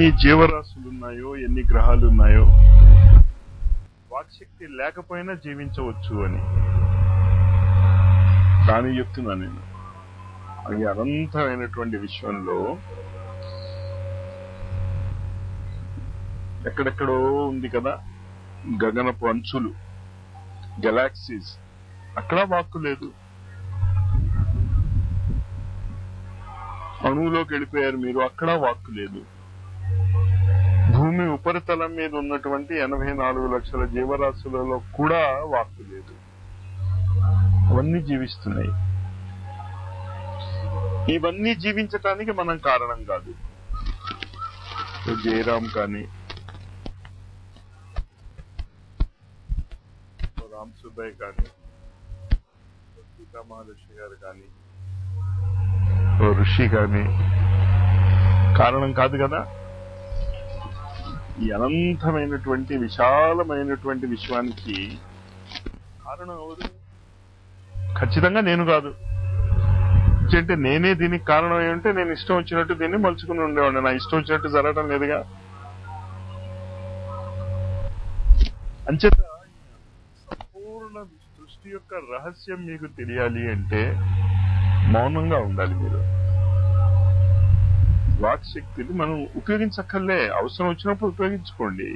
జీవరాశులు ఉన్నాయో ఎన్ని గ్రహాలు ఉన్నాయో వాక్శక్తి లేకపోయినా జీవించవచ్చు అని దాని చెప్తున్నా నేను అది అనంతమైనటువంటి విశ్వంలో ఎక్కడెక్కడో ఉంది కదా గగనపు అంచులు గెలాక్సీస్ అక్కడ వాక్కు లేదు అణువులోకి వెళ్ళిపోయారు మీరు అక్కడ వాక్కు లేదు భూమి ఉపరితలం మీద ఉన్నటువంటి ఎనభై నాలుగు లక్షల జీవరాశులలో కూడా వాక్కు లేదు అవన్నీ జీవిస్తున్నాయి ఇవన్నీ జీవించటానికి మనం కారణం కాదు ఓ జయరాం కానీ ఓ రామ్ సుబ్బయ్య కానీ ఓ సీతా మహాలక్ష్మి గారు కానీ ఓ ఋషి కానీ కారణం కాదు కదా ఈ అనంతమైనటువంటి విశాలమైనటువంటి విశ్వానికి కారణం ఎవరు ఖచ్చితంగా నేను కాదు అంటే నేనే దీనికి కారణం ఏమంటే నేను ఇష్టం వచ్చినట్టు దీన్ని మలుచుకుని ఉండేవాడిని నా ఇష్టం వచ్చినట్టు జరగడం లేదుగా అంచేత సంపూర్ణ సృష్టి యొక్క రహస్యం మీకు తెలియాలి అంటే మౌనంగా ఉండాలి మీరు వాక్ శక్తిని మనం ఉపయోగించక్కర్లే అవసరం వచ్చినప్పుడు ఉపయోగించుకోండి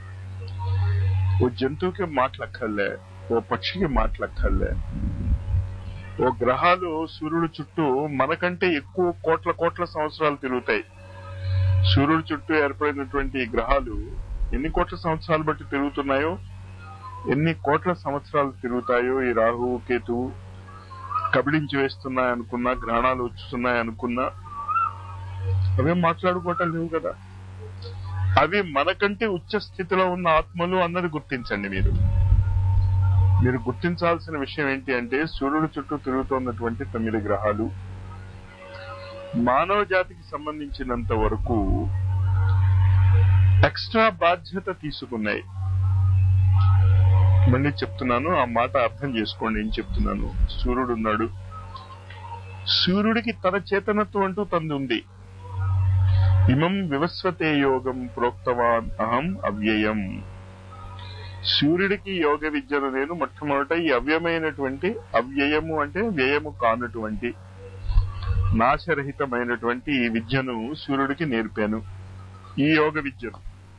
ఓ జంతువుకి మాటలక్కర్లే ఓ పక్షికి మాటలక్కర్లే ఓ గ్రహాలు సూర్యుడు చుట్టూ మనకంటే ఎక్కువ కోట్ల కోట్ల సంవత్సరాలు తిరుగుతాయి సూర్యుడు చుట్టూ ఏర్పడినటువంటి ఈ గ్రహాలు ఎన్ని కోట్ల సంవత్సరాలు బట్టి తిరుగుతున్నాయో ఎన్ని కోట్ల సంవత్సరాలు తిరుగుతాయో ఈ రాహువు కేతువు కబళించి వేస్తున్నాయి అనుకున్నా గ్రహణాలు వచ్చుతున్నాయి అనుకున్నా అవేం మాట్లాడుకోవటం లేవు కదా అవి మనకంటే ఉచ్చ స్థితిలో ఉన్న ఆత్మలు అన్నది గుర్తించండి మీరు మీరు గుర్తించాల్సిన విషయం ఏంటి అంటే సూర్యుడు చుట్టూ తిరుగుతున్నటువంటి తొమ్మిది గ్రహాలు మానవ జాతికి సంబంధించినంత వరకు ఎక్స్ట్రా బాధ్యత తీసుకున్నాయి మళ్ళీ చెప్తున్నాను ఆ మాట అర్థం చేసుకోండి ఏం చెప్తున్నాను సూర్యుడు ఉన్నాడు సూర్యుడికి తన చేతనత్వం అంటూ తంది ఉంది ఇమం వివస్వతే యోగం ప్రోక్తవాన్ అహం అవ్యయం సూర్యుడికి యోగ విద్యను నేను మొట్టమొదట ఈ అవ్యమైనటువంటి అవ్యయము అంటే వ్యయము కానటువంటి నాశరహితమైనటువంటి ఈ విద్యను సూర్యుడికి నేర్పాను ఈ యోగ విద్యను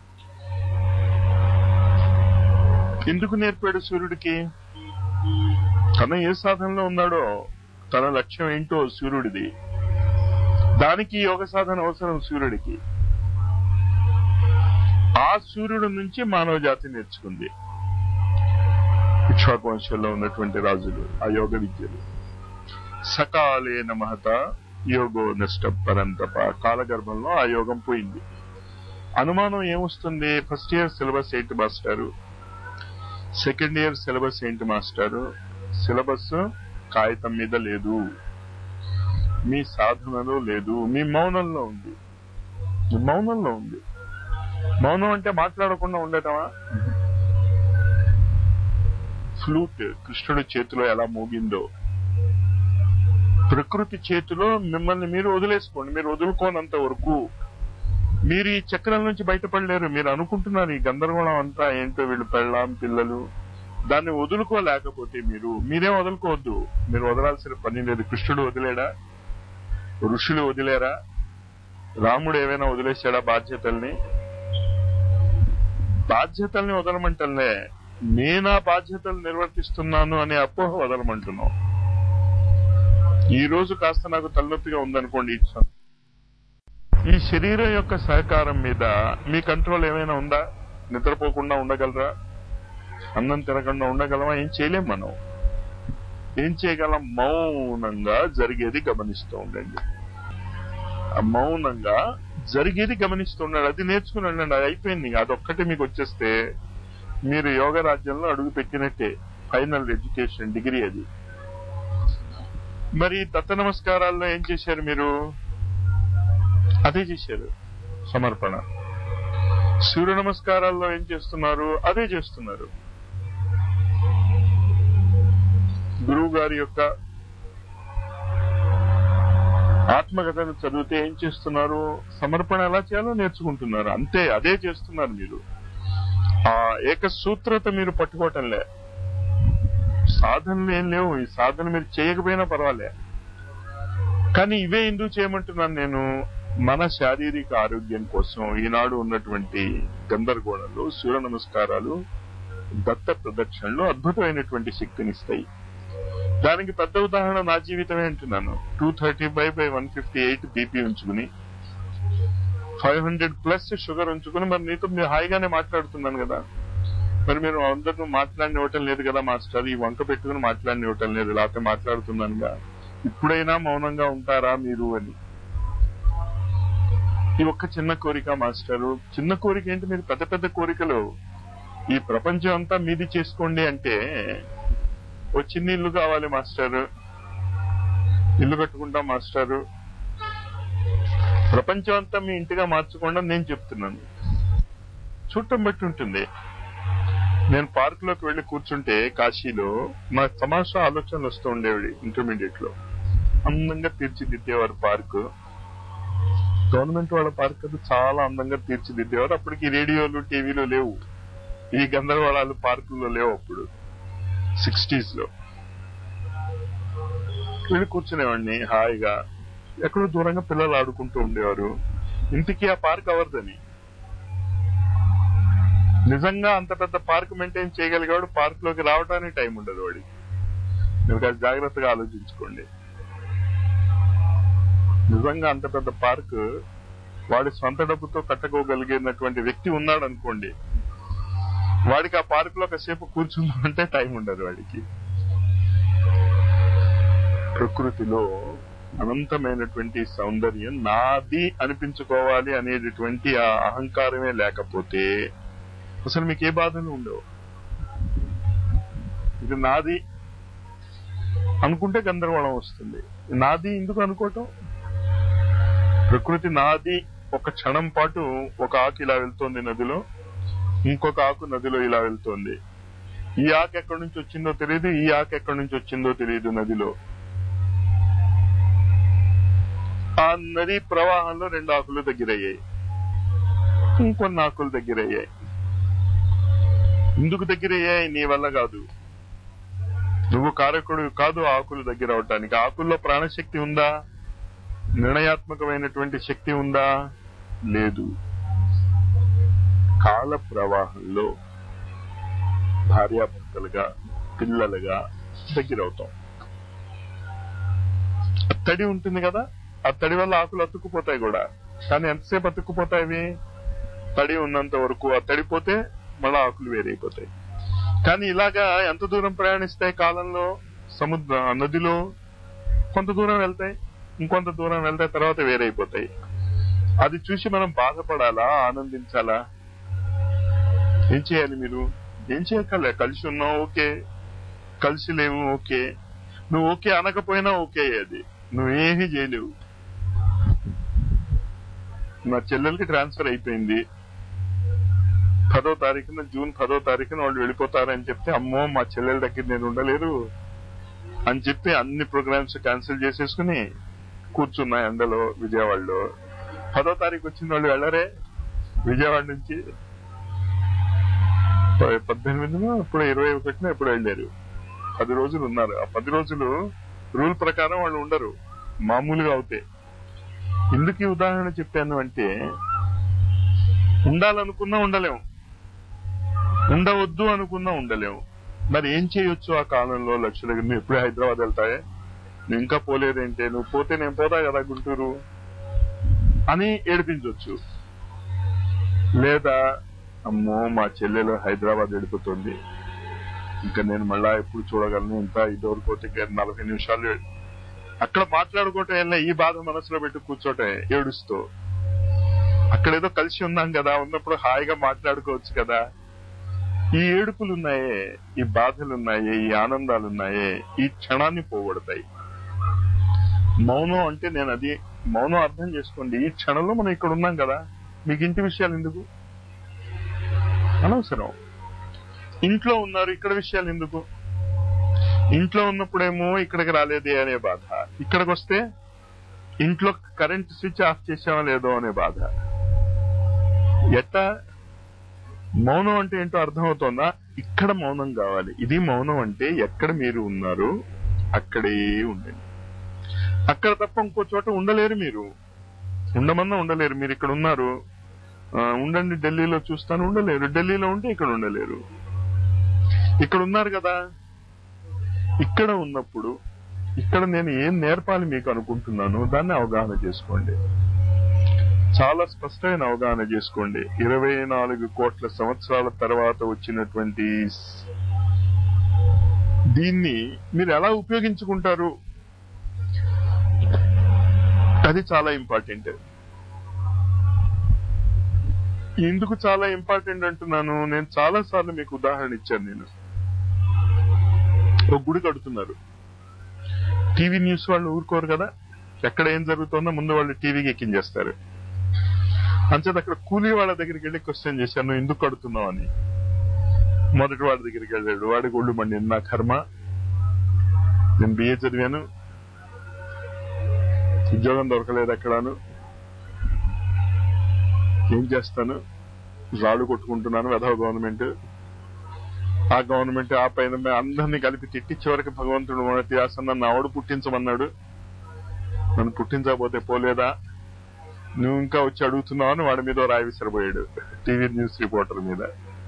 ఎందుకు నేర్పాడు సూర్యుడికి తన ఏ సాధనలో ఉన్నాడో తన లక్ష్యం ఏంటో సూర్యుడిది దానికి యోగ సాధన అవసరం సూర్యుడికి ఆ సూర్యుడు నుంచి మానవ జాతి నేర్చుకుంది ఇక్ష్వాకు వంశంలో ఉన్నటువంటి రాజులు ఆ యోగ విద్యలు సకాలేన మహత యోగో నష్ట పరంతప కాలగర్భంలో ఆ యోగం పోయింది అనుమానం ఏమొస్తుంది ఫస్ట్ ఇయర్ సిలబస్ ఏంటి మాస్టారు సెకండ్ ఇయర్ సిలబస్ ఏంటి మాస్టారు సిలబస్ కాగితం మీద లేదు మీ సాధనలో లేదు మీ మౌనంలో ఉంది మీ మౌనంలో ఉంది మౌనం అంటే మాట్లాడకుండా ఉండటమా ఫ్లూట్ కృష్ణుడి చేతిలో ఎలా మోగిందో ప్రకృతి చేతిలో మిమ్మల్ని మీరు వదిలేసుకోండి మీరు వదులుకోనంత వరకు మీరు ఈ చక్రం నుంచి బయటపడలేరు మీరు అనుకుంటున్నారు ఈ గందరగోళం అంతా ఏంటో వీళ్ళు పెళ్ళాం పిల్లలు దాన్ని వదులుకోలేకపోతే మీరు మీరేం వదులుకోవద్దు మీరు వదలాల్సిన పని లేదు కృష్ణుడు వదిలేడా ఋషులు వదిలేరా రాముడు ఏమైనా వదిలేశాడా బాధ్యతల్ని బాధ్యతల్ని వదలమంటలే నేనా బాధ్యతలు నిర్వర్తిస్తున్నాను అనే అపోహ వదలమంటున్నాం ఈ రోజు కాస్త నాకు తలనొప్పిగా ఉందనుకోండి ఇచ్చాను ఈ శరీరం యొక్క సహకారం మీద మీ కంట్రోల్ ఏమైనా ఉందా నిద్రపోకుండా ఉండగలరా అన్నం తినకుండా ఉండగలమా ఏం చేయలేం మనం ఏం చేయగలం మౌనంగా జరిగేది గమనిస్తూ ఉండండి ఆ మౌనంగా జరిగేది గమనిస్తూ ఉండండి అది నేర్చుకుని ఉండండి అది అయిపోయింది అదొక్కటి మీకు వచ్చేస్తే మీరు యోగ రాజ్యంలో అడుగు పెట్టినట్టే ఫైనల్ ఎడ్యుకేషన్ డిగ్రీ అది మరి దత్త నమస్కారాల్లో ఏం చేశారు మీరు అదే చేశారు సమర్పణ సూర్య నమస్కారాల్లో ఏం చేస్తున్నారు అదే చేస్తున్నారు గురువు గారి యొక్క ఆత్మ ఆత్మకథను చదివితే ఏం చేస్తున్నారు సమర్పణ ఎలా చేయాలో నేర్చుకుంటున్నారు అంతే అదే చేస్తున్నారు మీరు ఆ ఏకసూత్రత మీరు పట్టుకోవటంలే సాధనలు ఏం లేవు ఈ సాధన మీరు చేయకపోయినా పర్వాలే కానీ ఇవే ఎందుకు చేయమంటున్నాను నేను మన శారీరక ఆరోగ్యం కోసం ఈనాడు ఉన్నటువంటి గందరగోళాలు సూర్య నమస్కారాలు దత్త ప్రదక్షిణలు అద్భుతమైనటువంటి శక్తినిస్తాయి దానికి పెద్ద ఉదాహరణ నా జీవితమే అంటున్నాను two thirty five by one fifty eight BP ఉంచుకుని ఫైవ్ హండ్రెడ్ ప్లస్ షుగర్ ఉంచుకుని మరి నీతో మీరు హాయిగానే మాట్లాడుతున్నాను కదా మరి మీరు అందరితో మాట్లాడినివ్వటం లేదు కదా మాస్టర్ ఈ వంక పెట్టుకుని మాట్లాడినివ్వటం లేదు లేకపోతే మాట్లాడుతున్నానుగా ఇప్పుడైనా మౌనంగా ఉంటారా మీరు అని ఈ ఒక్క చిన్న కోరిక మాస్టరు చిన్న కోరిక ఏంటి మీరు పెద్ద పెద్ద కోరికలు ఈ ప్రపంచం అంతా మీది చేసుకోండి అంటే ఓ చిన్న ఇల్లు కావాలి మాస్టర్ ఇల్లు కట్టుకుంటాం మాస్టర్ ప్రపంచం అంతా మీ ఇంటిగా మార్చకుండా నేను చెప్తున్నాను చూడటం బట్టి ఉంటుంది నేను పార్క్ లోకి వెళ్లి కూర్చుంటే కాశీలో మా తమాషా ఆలోచనలు వస్తూ ఉండేవి ఇంటర్మీడియట్ లో అందంగా తీర్చిదిద్దేవారు పార్క్ గవర్నమెంట్ వాళ్ళ పార్క్ అది చాలా అందంగా తీర్చిదిద్దేవారు అప్పటికి రేడియోలు టీవీలు లేవు ఈ గందరగోళాలు పార్కుల్లో లేవు అప్పుడు సిక్స్టీస్ లో వెళ్ళి కూర్చునేవాడిని హాయిగా ఎక్కడో దూరంగా పిల్లలు ఆడుకుంటూ ఉండేవారు ఇంటికి ఆ పార్క్ అవరదని నిజంగా అంత పెద్ద పార్క్ మెయింటైన్ చేయగలిగాడు పార్క్ లోకి రావడానికి టైం ఉండదు వాడికి మీరు కాస్త జాగ్రత్తగా ఆలోచించుకోండి నిజంగా అంత పెద్ద పార్క్ వాడి సొంత డబ్బుతో కట్టుకోగలిగినటువంటి వ్యక్తి ఉన్నాడు అనుకోండి వాడికి ఆ పార్క్ లో కాసేపు కూర్చుందామంటే టైం ఉండదు వాడికి ప్రకృతిలో అనంతమైనటువంటి సౌందర్యం నాది అనిపించుకోవాలి అనేటటువంటి ఆ అహంకారమే లేకపోతే అసలు మీకు ఏ బాధలు ఉండవు ఇది నాది అనుకుంటే గందరగోళం వస్తుంది నాది ఎందుకు అనుకోవటం ప్రకృతి నాది ఒక క్షణం పాటు ఒక ఆకు ఇలా వెళ్తోంది నదిలో ఇంకొక ఆకు నదిలో ఇలా వెళ్తోంది ఈ ఆకు ఎక్కడి నుంచి వచ్చిందో తెలియదు ఈ ఆకు ఎక్కడి నుంచి వచ్చిందో తెలియదు నదిలో ఆ నది ప్రవాహంలో రెండు ఆకులు దగ్గరయ్యాయి ఇంకొన్ని ఆకులు దగ్గరయ్యాయి ఎందుకు దగ్గరయ్యాయి నీ వల్ల కాదు నువ్వు కారకుడు కాదు ఆకులు దగ్గర అవటానికి ఆకుల్లో ప్రాణశక్తి ఉందా నిర్ణయాత్మకమైనటువంటి శక్తి ఉందా లేదు కాల ప్రవాహంలో భార్యాభర్తలుగా పిల్లలుగా దగ్గరవుతాం తడి ఉంటుంది కదా ఆ తడి వల్ల ఆకులు అతుక్కుపోతాయి కూడా కానీ ఎంతసేపు అతుక్కుపోతాయి అవి తడి ఉన్నంత వరకు ఆ తడిపోతే మళ్ళా ఆకులు వేరైపోతాయి కానీ ఇలాగా ఎంత దూరం ప్రయాణిస్తాయి కాలంలో సముద్ర నదిలో కొంత దూరం వెళ్తాయి ఇంకొంత దూరం వెళ్తే తర్వాత వేరైపోతాయి అది చూసి మనం బాధపడాలా ఆనందించాలా ఏం చేయాలి మీరు ఏం చేయక్కర్లే కలిసి ఉన్నావు ఓకే కలిసి లేవు ఓకే నువ్వు ఓకే అనకపోయినా ఓకే అది నువ్వేమీ చేయలేవు నా చెల్లెలకి ట్రాన్స్ఫర్ అయిపోయింది పదో తారీఖున జూన్ పదో తారీఖున వాళ్ళు వెళ్ళిపోతారని చెప్తే అమ్మో మా చెల్లెల దగ్గర నేను ఉండలేరు అని చెప్పి అన్ని ప్రోగ్రామ్స్ క్యాన్సిల్ చేసేసుకుని కూర్చున్నా ఎండలో విజయవాడలో పదో తారీఖు వచ్చిన వాళ్ళు వెళ్ళరే విజయవాడ నుంచి పద్దెనిమిదిన ఇప్పుడు ఇరవై ఒకటిన ఎప్పుడు వెళ్ళారు పది రోజులు ఉన్నారు ఆ పది రోజులు రూల్ ప్రకారం వాళ్ళు ఉండరు మామూలుగా అవుతాయి ఎందుకు ఈ ఉదాహరణ చెప్పాను అంటే ఉండాలనుకున్నా ఉండలేము ఉండవద్దు అనుకున్నా ఉండలేము మరి ఏం చేయొచ్చు ఆ కాలంలో లక్షల నువ్వు ఎప్పుడే హైదరాబాద్ వెళ్తాయే నువ్వు ఇంకా పోలేదేంటే నువ్వు పోతే నేను పోతా కదా గుంటూరు అని ఏడిపించవచ్చు లేదా అమ్మో మా చెల్లెలు హైదరాబాద్ వెళ్ళిపోతుంది ఇంకా నేను మళ్ళా ఎప్పుడు చూడగలను ఇంకా ఇదివరకు పోతే నలభై నిమిషాలు అక్కడ మాట్లాడుకోవటం వెళ్ళిన ఈ బాధ మనసులో పెట్టి కూర్చోటం ఏడుస్తూ అక్కడేదో కలిసి ఉన్నాం కదా ఉన్నప్పుడు హాయిగా మాట్లాడుకోవచ్చు కదా ఈ ఏడుపులు ఉన్నాయే ఈ బాధలు ఉన్నాయే ఈ ఆనందాలు ఉన్నాయే ఈ క్షణాన్ని పోగొడతాయి మౌనం అంటే నేను అది మౌనం అర్థం చేసుకోండి ఈ క్షణంలో మనం ఇక్కడ ఉన్నాం కదా మీకు ఇంటి విషయాలు ఎందుకు అనవసరం ఇంట్లో ఉన్నారు ఇక్కడ విషయాలు ఎందుకు ఇంట్లో ఉన్నప్పుడేమో ఇక్కడికి రాలేదే అనే బాధ ఇక్కడికి వస్తే ఇంట్లో కరెంట్ స్విచ్ ఆఫ్ చేసామా లేదో అనే బాధ ఎట్టా మౌనం అంటే ఏంటో అర్థమవుతోందా ఇక్కడ మౌనం కావాలి ఇది మౌనం అంటే ఎక్కడ మీరు ఉన్నారు అక్కడే ఉండండి అక్కడ తప్ప ఇంకో చోట ఉండలేరు మీరు ఉండమన్నా ఉండలేరు మీరు ఇక్కడ ఉన్నారు ఆ, ఉండండి ఢిల్లీలో చూస్తాను ఉండలేరు ఢిల్లీలో ఉంటే ఇక్కడ ఉండలేరు ఇక్కడ ఉన్నారు కదా ఇక్కడ ఉన్నప్పుడు ఇక్కడ నేను ఏం నేర్పాలి మీకు అనుకుంటున్నాను దాన్ని అవగాహన చేసుకోండి చాలా స్పష్టమైన అవగాహన చేసుకోండి ఇరవై నాలుగు కోట్ల సంవత్సరాల తర్వాత వచ్చినటువంటి స్- దీన్ని మీరు ఎలా ఉపయోగించుకుంటారు అది చాలా ఇంపార్టెంట్ ఎందుకు చాలా ఇంపార్టెంట్ అంటున్నాను నేను చాలా సార్లు మీకు ఉదాహరణ ఇచ్చాను నేను ఒక గుడి కడుతున్నారు టీవీ న్యూస్ వాళ్ళు ఊరుకోరు కదా ఎక్కడ ఏం జరుగుతుందో ముందు వాళ్ళు టీవీకి ఎక్కించేస్తారు అంచేత అక్కడ కూలీ వాళ్ళ దగ్గరికి వెళ్ళి క్వశ్చన్ చేశాను నువ్వు ఎందుకు కడుతున్నావు అని మొదటి వాడి దగ్గరికి వెళ్ళాడు వాడికి ఒళ్ళు మండి నా కర్మ నేను బిఏ చదివాను ఉద్యోగం దొరకలేదు ఎక్కడాను ఏం చేస్తాను రాళ్ళు కొట్టుకుంటున్నాను వెధవ గవర్నమెంట్ ఆ గవర్నమెంట్ ఆ పైన మే- అందరినీ కలిపి తిట్టి చివరికి భగవంతుడు మన త్యాసం నన్ను ఆవిడ పుట్టించమన్నాడు నన్ను పుట్టించకపోతే పోలేదా నువ్వు ఇంకా వచ్చి అడుగుతున్నావు అని వాడి మీద ఓ రాయి విసిరబోయాడు టీవీ న్యూస్ రిపోర్టర్ మీద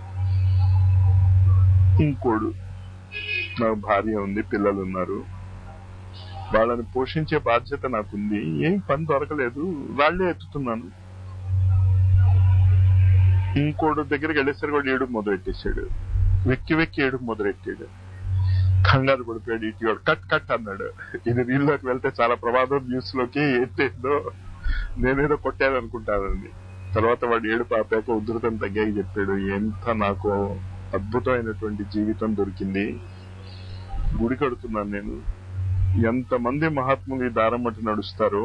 ఇంకోడు నాకు భార్య ఉంది పిల్లలు ఉన్నారు వాళ్ళని పోషించే బాధ్యత నాకుంది ఏం పని దొరకలేదు రాళ్లే ఎత్తుతున్నాను ఇంకోడు దగ్గరికి వెళ్ళేసరికి కూడా ఏడుపు మొదలెట్టేశాడు వెక్కి వెక్కి ఏడుపు మొదలెట్టాడు కంగారు పడిపోయాడు ఇటు కట్ కట్ అన్నాడు ఇది వీళ్ళలోకి వెళ్తే చాలా ప్రమాదం న్యూస్ లోకి ఏంటేందో నేనేదో కొట్టాను అనుకుంటానండి తర్వాత వాడు ఏడుపు ఆపాక ఉధృతం తగ్గాక చెప్పాడు ఎంత నాకు అద్భుతమైనటువంటి జీవితం దొరికింది గుడి కడుతున్నాను నేను ఎంతమంది మహాత్ములు ఈ దారం బట్టి నడుస్తారో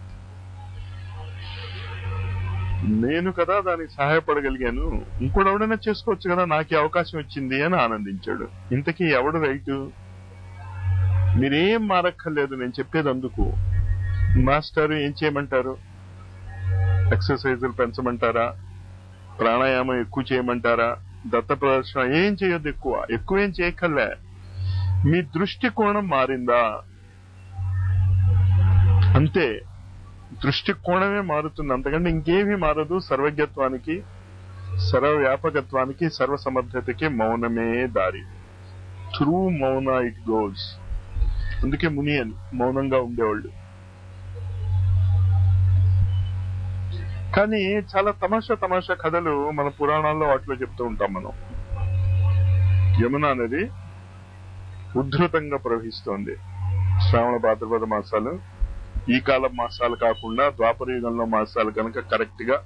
నేను కదా దానికి సహాయపడగలిగాను ఇంకోటి ఎవడైనా చేసుకోవచ్చు కదా నాకు ఈ అవకాశం వచ్చింది అని ఆనందించాడు ఇంతకీ ఎవడు రైటు మీరేం మారక్కర్లేదు నేను చెప్పేది అందుకు మాస్టర్ ఏం చేయమంటారు ఎక్సర్సైజులు పెంచమంటారా ప్రాణాయామం ఎక్కువ చేయమంటారా దత్త ప్రదర్శన ఏం చేయొద్దు ఎక్కువ ఎక్కువ ఏం చేయక్కర్లే మీ దృష్టికోణం మారిందా అంతే దృష్టికోణమే మారుతుంది అంతకంటే ఇంకేమీ మారదు సర్వజ్ఞత్వానికి సర్వవ్యాపకత్వానికి సర్వసమర్థతకి మౌనమే దారి త్రూ మౌన ఇట్ గోల్స్ అందుకే ముని అని మౌనంగా ఉండేవాళ్ళు కానీ చాలా తమాషా తమాషా కథలు మన పురాణాల్లో వాటిలో చెప్తూ ఉంటాం మనం యమున నది ఉద్ధృతంగా ప్రవహిస్తోంది శ్రావణ భాద్రపద మాసాలు ఈ కాలం మాసాలు కాకుండా ద్వాపర యుగంలో మాసాలు కనుక కరెక్ట్ గా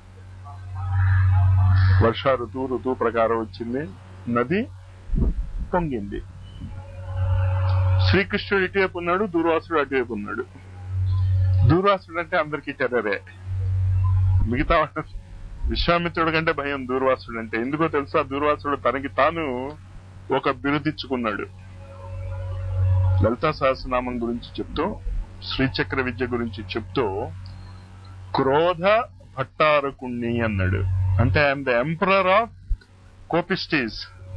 వర్ష ఋతువు ఋతువు ప్రకారం వచ్చింది నది పొంగింది శ్రీకృష్ణుడు ఇటువైపు ఉన్నాడు దూర్వాసుడు అటువైపు ఉన్నాడు దూర్వాసుడు అంటే అందరికీ టెర్రరే మిగతా వాళ్ళ- విశ్వామిత్రుడి కంటే భయం దూర్వాసుడు అంటే ఎందుకో తెలుసా దూర్వాసుడు తనకి తాను ఒక బిరుదిచ్చుకున్నాడు లలితా సహస్రనామం గురించి చెప్తూ శ్రీచక్ర విద్య గురించి చెప్తూ క్రోధ భట్టారకుణ్ణి అన్నాడు అంటే ఐఎమ్ ద ఎంపరర్ ఆఫ్ కోపిస్టీస్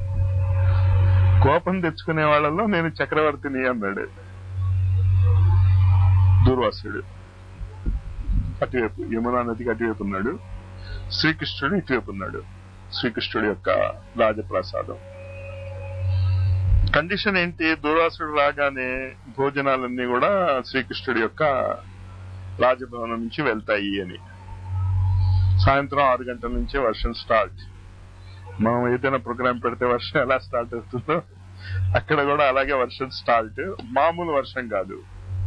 కోపం తెచ్చుకునే వాళ్ళలో నేను చక్రవర్తిని అన్నాడు దూర్వాసుడు అటువైపు యమునా నదికి అటువైపు ఉన్నాడు శ్రీకృష్ణుడు ఇటువైపు ఉన్నాడు శ్రీకృష్ణుడి యొక్క రాజప్రసాదం కండిషన్ ఏంటి దూర్వాసుడు రాగానే భోజనాలన్నీ కూడా శ్రీకృష్ణుడి యొక్క రాజభవనం నుంచి వెళ్తాయి అని సాయంత్రం ఆరు గంటల నుంచే వర్షం స్టార్ట్ మనం ఏదైనా ప్రోగ్రామ్ పెడితే వర్షం ఎలా స్టార్ట్ అవుతుందో అక్కడ కూడా అలాగే వర్షం స్టార్ట్ మామూలు వర్షం కాదు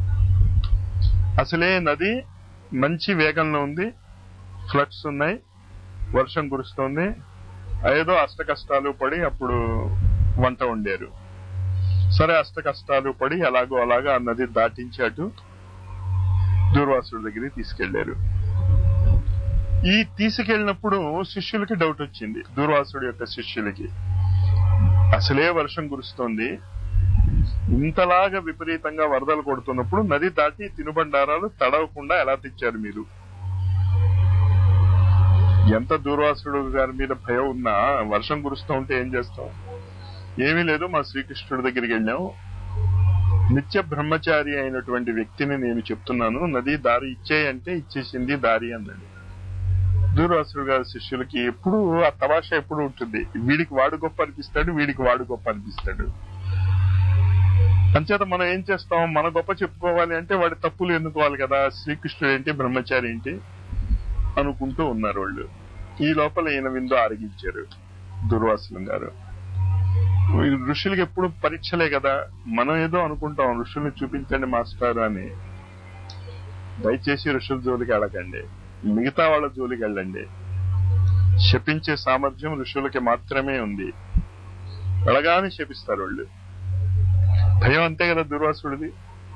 అసలే నది మంచి వేగంలో ఉంది ఫ్లడ్స్ ఉన్నాయి వర్షం కురుస్తోంది ఏదో అష్ట కష్టాలు పడి అప్పుడు వంట వండారు సరే అష్ట కష్టాలు పడి ఎలాగో అలాగా ఆ నది దాటించి అటు దూర్వాసుడి దగ్గరికి తీసుకెళ్లారు ఈ తీసుకెళ్ళినప్పుడు శిష్యులకి డౌట్ వచ్చింది దూర్వాసుడి యొక్క శిష్యులకి అసలే వర్షం కురుస్తోంది ఇంతలాగా విపరీతంగా వరదలు కొడుతున్నప్పుడు నది దాటి తినుబండారాలు తడవకుండా ఎలా తెచ్చారు మీరు ఎంత దూర్వాసుడు గారి మీద భయం ఉన్నా వర్షం కురుస్తూ ఉంటే ఏం చేస్తాం ఏమీ లేదు మా శ్రీకృష్ణుడి దగ్గరికి వెళ్ళాం నిత్య బ్రహ్మచారి అయినటువంటి వ్యక్తిని నేను చెప్తున్నాను నది దారి ఇచ్చేయంటే ఇచ్చేసింది దారి అన్నాడు దూర్వాసుడు గారి శిష్యులకి ఎప్పుడు ఆ తమాషా ఎప్పుడు ఉంటుంది వీడికి వాడు గొప్ప అనిపిస్తాడు వీడికి వాడు గొప్ప అనిపిస్తాడు అంచేత మనం ఏం చేస్తాం మన గొప్ప చెప్పుకోవాలి అంటే వాడి తప్పులు ఎన్నుకోవాలి కదా శ్రీకృష్ణుడు ఏంటి బ్రహ్మచారి ఏంటి అనుకుంటూ ఉన్నారు వాళ్ళు ఈ లోపల ఈయన విందు ఆరగించారు దుర్వాసులం గారు ఈ ఋషులకి ఎప్పుడు పరీక్షలే కదా మనం ఏదో అనుకుంటాం ఋషుల్ని చూపించండి మాస్టర్ అని దయచేసి ఋషుల జోలికి వెళ్ళకండి మిగతా వాళ్ళ జోలికి వెళ్ళండి శపించే సామర్థ్యం ఋషులకి మాత్రమే ఉంది వెళ్ళగానే శపిస్తారు వాళ్ళు భయం అంతే కదా దుర్వాసుడిది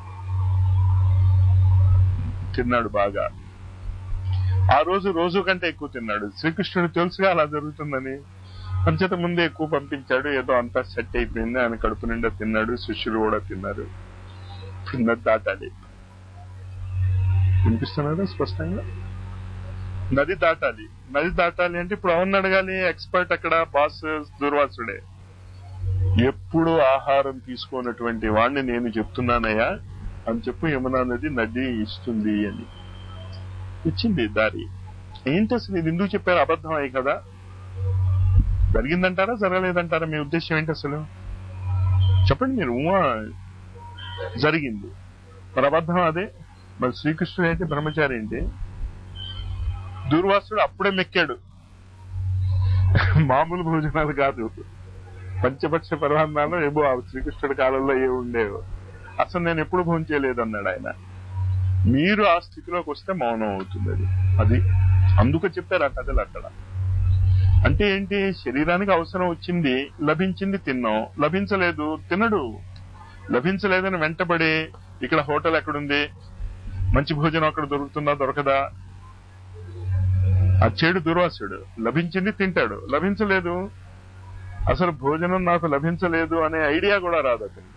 తిన్నాడు బాగా ఆ రోజు రోజు కంటే ఎక్కువ తిన్నాడు శ్రీకృష్ణుడు తెలుసుగా అలా జరుగుతుందని అంచేత ముందే ఎక్కువ పంపించాడు ఏదో అంతా సెట్ అయిపోయింది ఆయన కడుపు నిండా తిన్నాడు శిష్యులు కూడా తిన్నారు తిన్నది దాటాలి వినిపిస్తున్నారా స్పష్టంగా నది దాటాలి నది దాటాలి అంటే ఇప్పుడు ఎవరిని అడగాలి ఎక్స్పర్ట్ అక్కడ బాస్ దుర్వాసుడే ఎప్పుడు ఆహారం తీసుకున్నటువంటి వాడిని నేను చెప్తున్నానయ్యా అని చెప్పు యమునా నది నది ఇస్తుంది అని ఇచ్చింది దారి ఏంటి అసలు ఇది ఎందుకు చెప్పారు అబద్ధం అయ్యి కదా జరిగిందంటారా జరగలేదంటారా మీ ఉద్దేశం ఏంటి అసలు చెప్పండి మీరు ఊహ జరిగింది మరి అబద్ధం అదే మరి శ్రీకృష్ణుడు ఏంటి బ్రహ్మచారి ఏంటి దూర్వాసుడు అప్పుడే మెక్కాడు మామూలు భోజనాలు కాదు పంచపక్ష పరమాన్నాలు ఏమో ఆ శ్రీకృష్ణుడి కాలంలో ఏ ఉండేవో అసలు నేను ఎప్పుడు భోజనం చేయలేదు అన్నాడు ఆయన మీరు ఆ స్థితిలోకి వస్తే మౌనం అవుతుంది అది అది అందుకు చెప్పారు ఆ కథలు అక్కడ అంటే ఏంటి శరీరానికి అవసరం వచ్చింది లభించింది తిన్నాం లభించలేదు తినడు లభించలేదని వెంటబడి ఇక్కడ హోటల్ ఎక్కడుంది మంచి భోజనం అక్కడ దొరుకుతుందా దొరకదా ఆ చెడు దుర్వాసుడు లభించింది తింటాడు లభించలేదు అసలు భోజనం నాకు లభించలేదు అనే ఐడియా కూడా రాదు అతనికి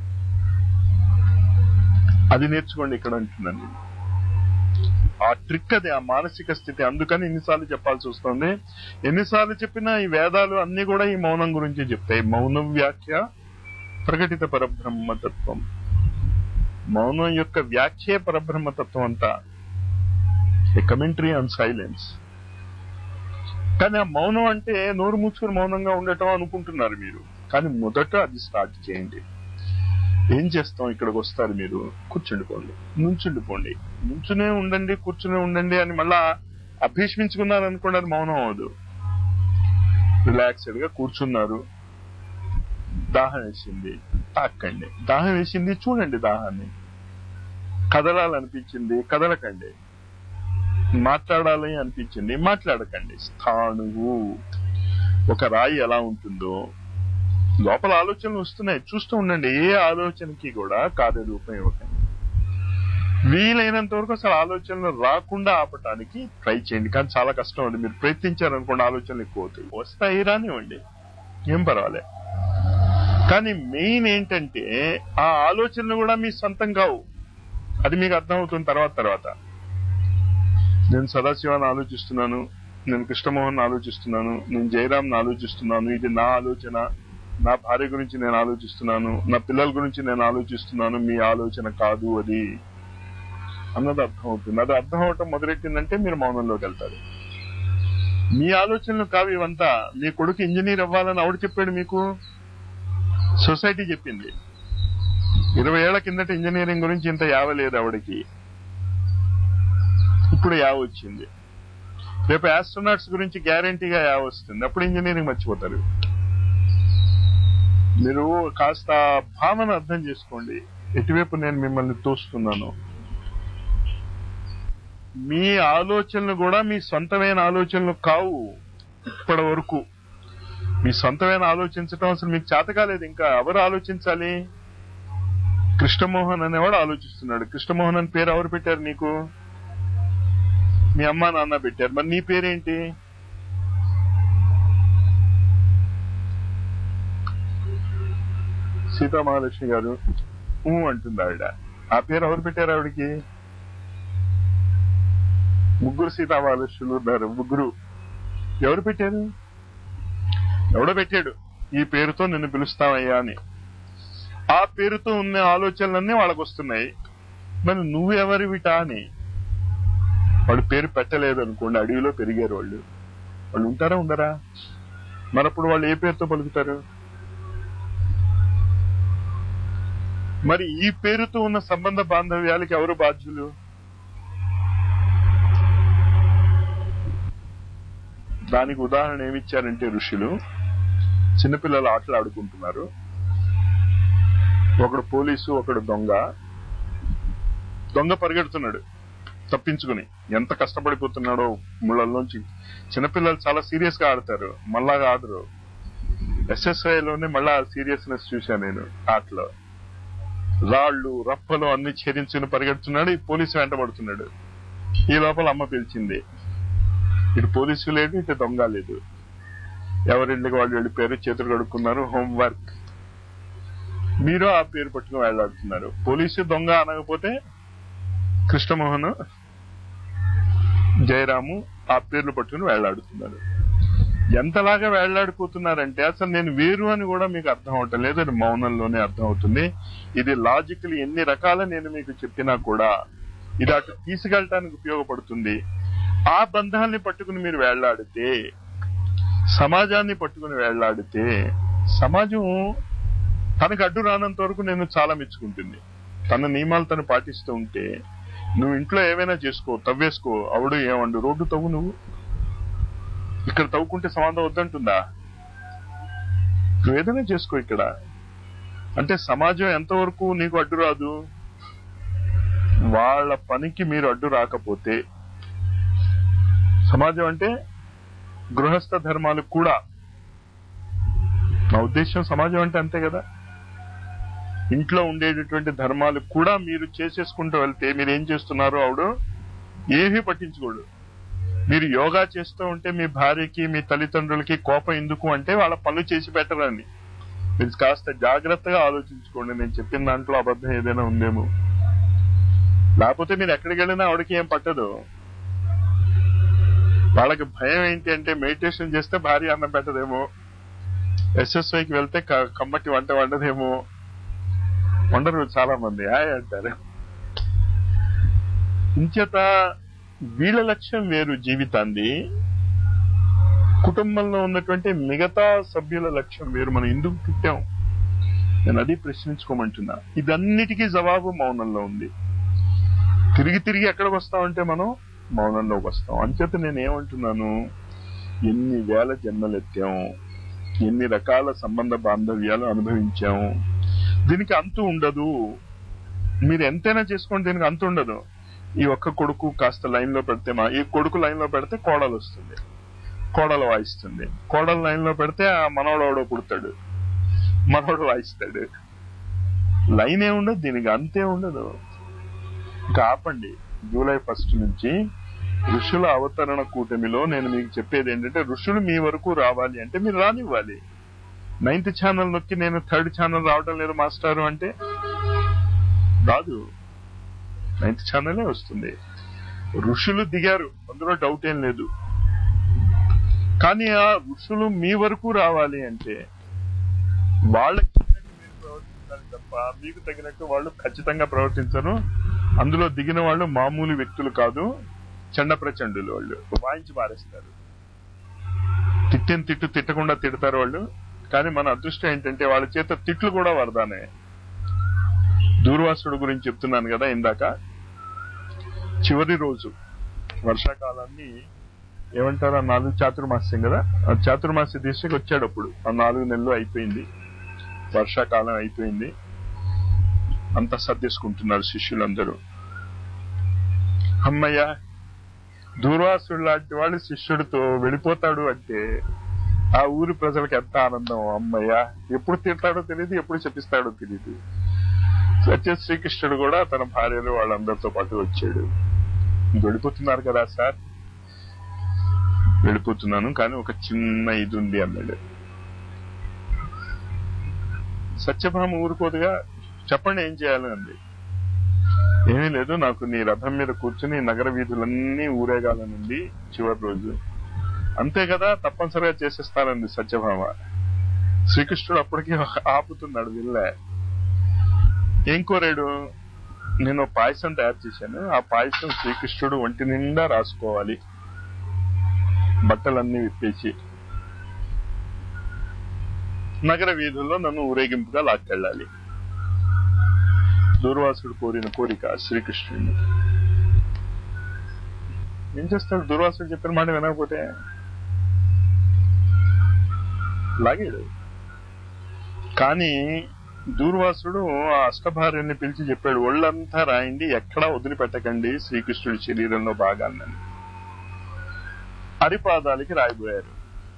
అది నేర్చుకోండి ఇక్కడ అంటున్నాను ఆ ట్రిక్ అది ఆ మానసిక స్థితి అందుకని ఎన్నిసార్లు చెప్పాల్సి వస్తుంది ఎన్నిసార్లు చెప్పినా ఈ వేదాలు అన్ని కూడా ఈ మౌనం గురించి చెప్తాయి మౌనం వ్యాఖ్య ప్రకటిత పరబ్రహ్మతత్వం మౌనం యొక్క వ్యాఖ్యే పరబ్రహ్మతత్వం అంతా ఏ కమెంటరీ ఆన్ సైలెన్స్ కానీ ఆ మౌనం అంటే నోరు మూసుకుని మౌనంగా ఉండటం అనుకుంటున్నారు మీరు కానీ మొదట అది స్టార్ట్ చేయండి ఏం చేస్తాం ఇక్కడికి వస్తారు మీరు కూర్చుండిపోండి నుంచుండిపోండి నుంచునే ఉండండి కూర్చునే ఉండండి అని మళ్ళా అభీష్మించుకున్నారు అనుకోండి అది మౌనం అవదు రిలాక్స్డ్ గా కూర్చున్నారు దాహం వేసింది తాకండి దాహం వేసింది చూడండి దాహాన్ని కదలాలనిపించింది కదలకండి మాట్లాడాలి అనిపించింది మాట్లాడకండి స్థాణువు ఒక రాయి ఎలా ఉంటుందో లోపల ఆలోచనలు వస్తున్నాయి చూస్తూ ఉండండి ఏ ఆలోచనకి కూడా కార్యరూపం ఇవ్వకండి వీలైనంత వరకు అసలు ఆలోచనలు రాకుండా ఆపటానికి ట్రై చేయండి కానీ చాలా కష్టం అండి మీరు ప్రయత్నించారనుకోండి ఆలోచనలు ఎక్కువ అవుతాయి వస్తాయి రానివ్వండి ఏం పర్వాలే కానీ మెయిన్ ఏంటంటే ఆ ఆలోచనలు కూడా మీ సొంతం కావు అది మీకు అర్థమవుతుంది తర్వాత తర్వాత నేను సదాశివాన్ని ఆలోచిస్తున్నాను నేను కృష్ణమోహన్ ఆలోచిస్తున్నాను నేను జయరామ్ని ఆలోచిస్తున్నాను ఇది నా ఆలోచన నా భార్య గురించి నేను ఆలోచిస్తున్నాను నా పిల్లల గురించి నేను ఆలోచిస్తున్నాను మీ ఆలోచన కాదు అది అన్నది అర్థం అవుతుంది అది అర్థం అవటం మొదలెట్టిందంటే మీరు మౌనంలోకి వెళ్తారు మీ ఆలోచనలు కావు ఇవంతా మీ కొడుకు ఇంజనీర్ అవ్వాలని ఆవిడ చెప్పాడు మీకు సొసైటీ చెప్పింది ఇరవై ఏళ్ల కిందట ఇంజనీరింగ్ గురించి ఇంత యావ లేదు ఆవిడకి ఇప్పుడు యావ వచ్చింది రేపు ఆస్ట్రోనాట్స్ గురించి గ్యారంటీగా యావ వస్తుంది అప్పుడు ఇంజనీరింగ్ మర్చిపోతారు మీరు కాస్త భావన అర్థం చేసుకోండి ఎటువైపు నేను మిమ్మల్ని తోస్తున్నాను మీ ఆలోచనలు కూడా మీ సొంతమైన ఆలోచనలు కావు ఇప్పటి వరకు మీ సొంతమైన ఆలోచించటం అసలు మీకు చేత కాలేదు ఇంకా ఎవరు ఆలోచించాలి కృష్ణమోహన్ అనేవాడు ఆలోచిస్తున్నాడు కృష్ణమోహన్ అని పేరు ఎవరు పెట్టారు నీకు మీ అమ్మ నాన్న పెట్టారు మరి నీ పేరేంటి సీతామహాలక్ష్మి గారు ఊ అంటుంది ఆవిడ ఆ పేరు ఎవరు పెట్టారు ఆవిడకి ముగ్గురు సీతామహాలక్ష్ములు ఉన్నారు ముగ్గురు ఎవరు పెట్టారు ఎవడో పెట్టాడు ఈ పేరుతో నిన్ను పిలుస్తామయ్యా అని ఆ పేరుతో ఉన్న ఆలోచనలన్నీ వాళ్ళకు వస్తున్నాయి మరి నువ్వెవరివిటా అని వాడు పేరు పెట్టలేదు అనుకోండి అడవిలో పెరిగారు వాళ్ళు వాళ్ళు ఉంటారా ఉండరా మరప్పుడు వాళ్ళు ఏ పేరుతో పలుకుతారు మరి ఈ పేరుతో ఉన్న సంబంధ బాంధవ్యాలకి ఎవరు బాధ్యులు దానికి ఉదాహరణ ఏమిచ్చారంటే ఋషులు చిన్నపిల్లలు ఆటలు ఆడుకుంటున్నారు ఒకడు పోలీసు ఒకడు దొంగ దొంగ పరిగెడుతున్నాడు తప్పించుకుని ఎంత కష్టపడిపోతున్నాడో ముళ్ళల్లోంచి చిన్నపిల్లలు చాలా సీరియస్ గా ఆడతారు మళ్ళాగా ఆడరు ఎస్ఎస్ఐ లోనే మళ్ళా సీరియస్నెస్ చూశాను నేను ఆటలో రాళ్ళు రప్పలు అన్ని ఛేదించుకుని పరిగెడుతున్నాడు ఈ పోలీసు వెంటబడుతున్నాడు ఈ లోపల అమ్మ పిలిచింది ఇటు పోలీసు లేదు ఇటు దొంగ లేదు ఎవరింటికి వాళ్ళు వెళ్ళిపోయారు చేతులు కడుక్కున్నారు హోంవర్క్ మీరు ఆ పేరు పట్టుకుని వెళ్ళాడుతున్నారు పోలీసు దొంగ అనకపోతే కృష్ణమోహన్ జయరాము ఆ పేర్లు పట్టుకుని వేళ్లాడుతున్నారు ఎంతలాగా వేళ్లాడిపోతున్నారంటే అసలు నేను వేరు అని కూడా మీకు అర్థం అవటం లేదు అది మౌనంలోనే అర్థం అవుతుంది ఇది లాజికల్ ఎన్ని రకాల నేను మీకు చెప్పినా కూడా ఇది అటు తీసుకెళ్ళటానికి ఉపయోగపడుతుంది ఆ బంధాల్ని పట్టుకుని మీరు వేళ్లాడితే సమాజాన్ని పట్టుకుని వేళ్లాడితే సమాజం తనకు అడ్డు రానంత వరకు నేను చాలా మెచ్చుకుంటుంది తన నియమాలు తను పాటిస్తూ ఉంటే నువ్వు ఇంట్లో ఏమైనా చేసుకో తవ్వేసుకో అవుడు ఏమండు రోడ్డు తవ్వు నువ్వు ఇక్కడ తవ్వుకుంటే సమాధం వద్దంటుందా నువ్వు ఏదైనా చేసుకో ఇక్కడ అంటే సమాజం ఎంతవరకు నీకు అడ్డు రాదు వాళ్ళ పనికి మీరు అడ్డు రాకపోతే సమాజం అంటే గృహస్థ ధర్మాలు కూడా నా ఉద్దేశం సమాజం అంటే అంతే కదా ఇంట్లో ఉండేటటువంటి ధర్మాలు కూడా మీరు చేసేసుకుంటూ వెళ్తే మీరు ఏం చేస్తున్నారో ఆవిడ ఏమీ పట్టించుకోడు మీరు యోగా చేస్తూ ఉంటే మీ భార్యకి మీ తల్లిదండ్రులకి కోపం ఎందుకు అంటే వాళ్ళ పనులు చేసి పెట్టరని మీరు కాస్త జాగ్రత్తగా ఆలోచించుకోండి నేను చెప్పిన దాంట్లో అబద్ధం ఏదైనా ఉందేమో లేకపోతే మీరు ఎక్కడికి వెళ్ళినా ఆవిడకి ఏం పట్టదు వాళ్ళకి భయం ఏంటి అంటే మెడిటేషన్ చేస్తే భార్య అన్నం పెట్టదేమో ఎస్ఎస్ఐకి వెళ్తే క- కమ్మటి వంట వండదేమో వండరు చాలా మంది హాయ్ అంటారు ఇంచేత వీళ్ళ లక్ష్యం వేరు జీవితాన్ని కుటుంబంలో ఉన్నటువంటి మిగతా సభ్యుల లక్ష్యం వేరు మనం ఎందుకు పుట్టాం నేను అది ప్రశ్నించుకోమంటున్నా ఇదన్నిటికీ జవాబు మౌనంలో ఉంది తిరిగి తిరిగి ఎక్కడికి వస్తామంటే మనం మౌనంలోకి వస్తాం అంచేత నేను ఏమంటున్నాను ఎన్ని వేల జన్మలు ఎత్తాం ఎన్ని రకాల సంబంధ బాంధవ్యాలు అనుభవించాము దీనికి అంతు ఉండదు మీరు ఎంతైనా చేసుకోండి దీనికి అంతు ఉండదు ఈ ఒక్క కొడుకు కాస్త లైన్ లో పెడితే మా ఈ కొడుకు లైన్ లో పెడితే కోడలు వస్తుంది కోడలు వాయిస్తుంది కోడలు లైన్ లో పెడితే ఆ మనవడోడో పుడతాడు మనవడు వాయిస్తాడు లైన్ ఏ ఉండదు దీనికి అంతే ఉండదు ఇంకా ఆపండి జూలై ఫస్ట్ నుంచి ఋషుల అవతరణ కూటమిలో నేను మీకు చెప్పేది ఏంటంటే ఋషులు మీ వరకు రావాలి అంటే మీరు రానివ్వాలి నైన్త్ ఛానల్ నొక్కి నేను థర్డ్ ఛానల్ రావడం లేదు మాస్టారు అంటే రాదు నైన్త్ ఛానలే వస్తుంది ఋషులు దిగారు అందులో డౌట్ ఏం లేదు కానీ ఆ ఋషులు మీ వరకు రావాలి అంటే వాళ్ళకి తగినట్టు మీరు ప్రవర్తించాలి తప్ప మీకు తగినట్టు వాళ్ళు ఖచ్చితంగా ప్రవర్తించరు అందులో దిగిన వాళ్ళు మామూలు వ్యక్తులు కాదు చండ ప్రచండులు వాళ్ళు వాయించి మారేస్తారు తిట్టిన తిట్టు తిట్టకుండా తిడతారు వాళ్ళు కానీ మన అదృష్టం ఏంటంటే వాళ్ళ చేత తిట్లు కూడా వరదానే దూర్వాసుడు గురించి చెప్తున్నాను కదా ఇందాక చివరి రోజు వర్షాకాలాన్ని ఏమంటారు ఆ నాలుగు చాతుర్మాస్యం కదా ఆ చాతుర్మాస్య దీక్షకి వచ్చాడు అప్పుడు ఆ నాలుగు నెలలు అయిపోయింది వర్షాకాలం అయిపోయింది అంతా సర్దేసుకుంటున్నారు శిష్యులందరూ అమ్మయ్య దూర్వాసుడు లాంటి వాడు శిష్యుడితో వెళ్ళిపోతాడు అంటే ఆ ఊరి ప్రజలకు ఎంత ఆనందం అమ్మయ్య ఎప్పుడు తిడతాడో తెలియదు ఎప్పుడు చెప్పిస్తాడో తెలియదు సత్య శ్రీకృష్ణుడు కూడా తన భార్యలు వాళ్ళందరితో పాటు వచ్చాడు వెళ్ళిపోతున్నారు కదా సార్ వెళ్ళిపోతున్నాను కానీ ఒక చిన్న ఇది ఉంది అన్నాడు సత్యభామ ఊరుకోదుగా చెప్పండి ఏం చేయాలి అంది ఏమీ లేదు నాకు నీ రథం మీద కూర్చుని నగర వీధులన్నీ ఊరేగాలనుంది చివరి రోజు అంతే కదా తప్పనిసరిగా చేసేస్తానంది సత్యభామ శ్రీకృష్ణుడు అప్పటికి ఆపుతున్నాడు వెళ్ళే ఏం కోరాడు నేను పాయసం తయారు చేశాను ఆ పాయసం శ్రీకృష్ణుడు ఒంటి నిండా రాసుకోవాలి బట్టలన్నీ విప్పేసి నగర వీధుల్లో నన్ను ఊరేగింపుగా లాక్కెళ్ళాలి దూర్వాసుడు కోరిన కోరిక శ్రీకృష్ణుడిని ఏం చేస్తాడు దూర్వాసుడు చెప్పిన మాట వినకపోతే లాగాడు కానీ దూర్వాసుడు ఆ అష్టభార్యని పిలిచి చెప్పాడు ఒళ్ళంతా రాయండి ఎక్కడా వదిలిపెట్టకండి శ్రీకృష్ణుడి శరీరంలో భాగాన్ని హరిపాదాలకి రాయిపోయారు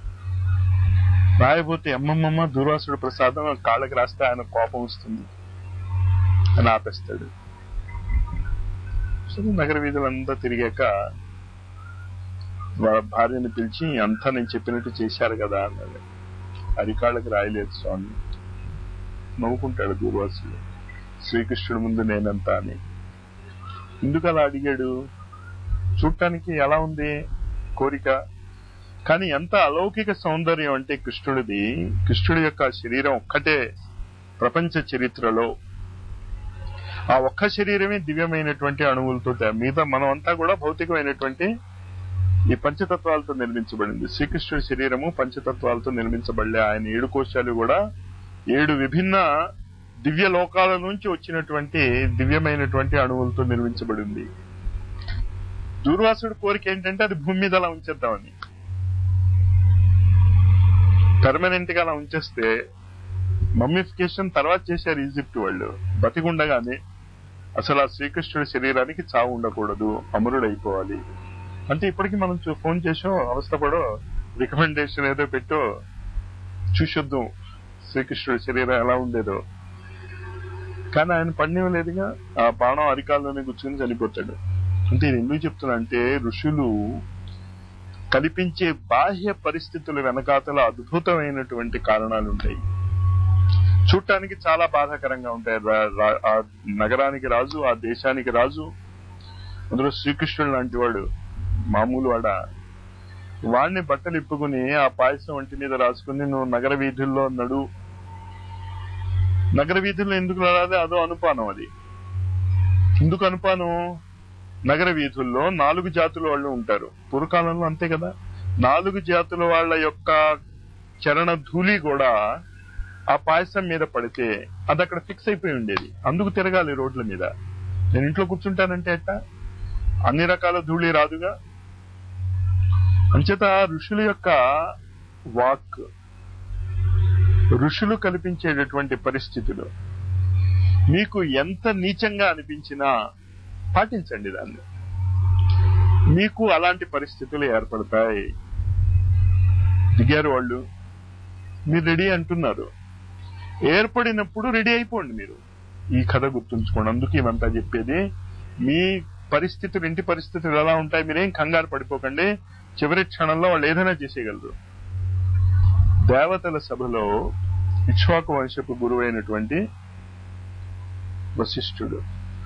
రాయబోతే అమ్మమ్మమ్మ దూర్వాసుడు ప్రసాదం కాళ్ళకి రాస్తే ఆయన కోపం వస్తుంది అని ఆపేస్తాడు సో నగర వీధులంతా తిరిగాక వాళ్ళ భార్యని పిలిచి అంతా నేను చెప్పినట్టు చేశారు కదా అన్నాడు అరికాళ్ళకి రాయలేదు స్వామి నవ్వుకుంటాడు దూర్వాసుడు శ్రీకృష్ణుడి ముందు నేనంతా అని ఎందుకు అలా అడిగాడు చూడటానికి ఎలా ఉంది కోరిక కానీ ఎంత అలౌకిక సౌందర్యం అంటే కృష్ణుడిది కృష్ణుడి యొక్క శరీరం ఒక్కటే ప్రపంచ చరిత్రలో ఆ ఒక్క శరీరమే దివ్యమైనటువంటి అణువులతో మిగతా మనం అంతా కూడా భౌతికమైనటువంటి ఈ పంచతత్వాలతో నిర్మించబడింది శ్రీకృష్ణుడి శరీరము పంచతత్వాలతో నిర్మించబడలే ఆయన ఏడు కోశాలు కూడా ఏడు విభిన్న దివ్య లోకాల నుంచి వచ్చినటువంటి దివ్యమైనటువంటి అణువులతో నిర్మించబడింది దూర్వాసుడి కోరిక ఏంటంటే అది భూమి మీద అలా ఉంచేద్దామని పర్మనెంట్ గా అలా ఉంచేస్తే మమ్మిఫికేషన్ తర్వాత చేశారు ఈజిప్ట్ వాళ్ళు బతికుండగానే అసలు ఆ శ్రీకృష్ణుడి శరీరానికి చావు ఉండకూడదు అమరుడైపోవాలి అంటే ఇప్పటికి మనం చూ- ఫోన్ చేసో అవస్థపడో రికమెండేషన్ ఏదో పెట్టో చూసొద్దాం శ్రీకృష్ణుడి శరీరం ఎలా ఉండేదో కానీ ఆయన పడినవి లేదుగా ఆ బాణం అరికాల్లోనే కూర్చుని చనిపోతాడు అంటే నేను ఎందుకు చెప్తున్నా అంటే ఋషులు కల్పించే బాహ్య పరిస్థితుల వెనకాతల అద్భుతమైనటువంటి కారణాలు ఉంటాయి చూడటానికి చాలా బాధాకరంగా ఉంటాయి రా- రా- ఆ నగరానికి రాజు ఆ దేశానికి రాజు అందులో శ్రీకృష్ణుడు లాంటి వాడు మామూలు వాడ వాడిని బట్టలు ఇప్పుకుని ఆ పాయసం ఒంటి మీద రాసుకుని నువ్వు నగర వీధుల్లో నడు నగర వీధుల్లో ఎందుకు నడాలి అదో అనుపానం అది ఎందుకు అనుపానం నగర వీధుల్లో నాలుగు జాతుల వాళ్ళు ఉంటారు పూర్వకాలంలో అంతే కదా నాలుగు జాతుల వాళ్ళ యొక్క చరణ ధూళి కూడా ఆ పాయసం మీద పడితే అది అక్కడ ఫిక్స్ అయిపోయి ఉండేది అందుకు తిరగాలి రోడ్ల మీద నేను ఇంట్లో కూర్చుంటానంటే ఎట్టా అన్ని రకాల ధూళి రాదుగా అంచేత ఋషుల యొక్క వాక్ ఋషులు కల్పించేటటువంటి పరిస్థితులు మీకు ఎంత నీచంగా అనిపించినా పాటించండి దాన్ని మీకు అలాంటి పరిస్థితులు ఏర్పడతాయి దిగారు వాళ్ళు మీరు రెడీ అంటున్నారు ఏర్పడినప్పుడు రెడీ అయిపోండి మీరు ఈ కథ గుర్తుంచుకోండి అందుకు ఇవంతా చెప్పేది మీ పరిస్థితులు ఇంటి పరిస్థితులు ఎలా ఉంటాయి మీరేం కంగారు పడిపోకండి చివరి క్షణంలో వాళ్ళు ఏదైనా చేసేయగలరు దేవతల సభలో ఇక్ష్వాకు వంశపు గురువు అయినటువంటి వశిష్ఠుడు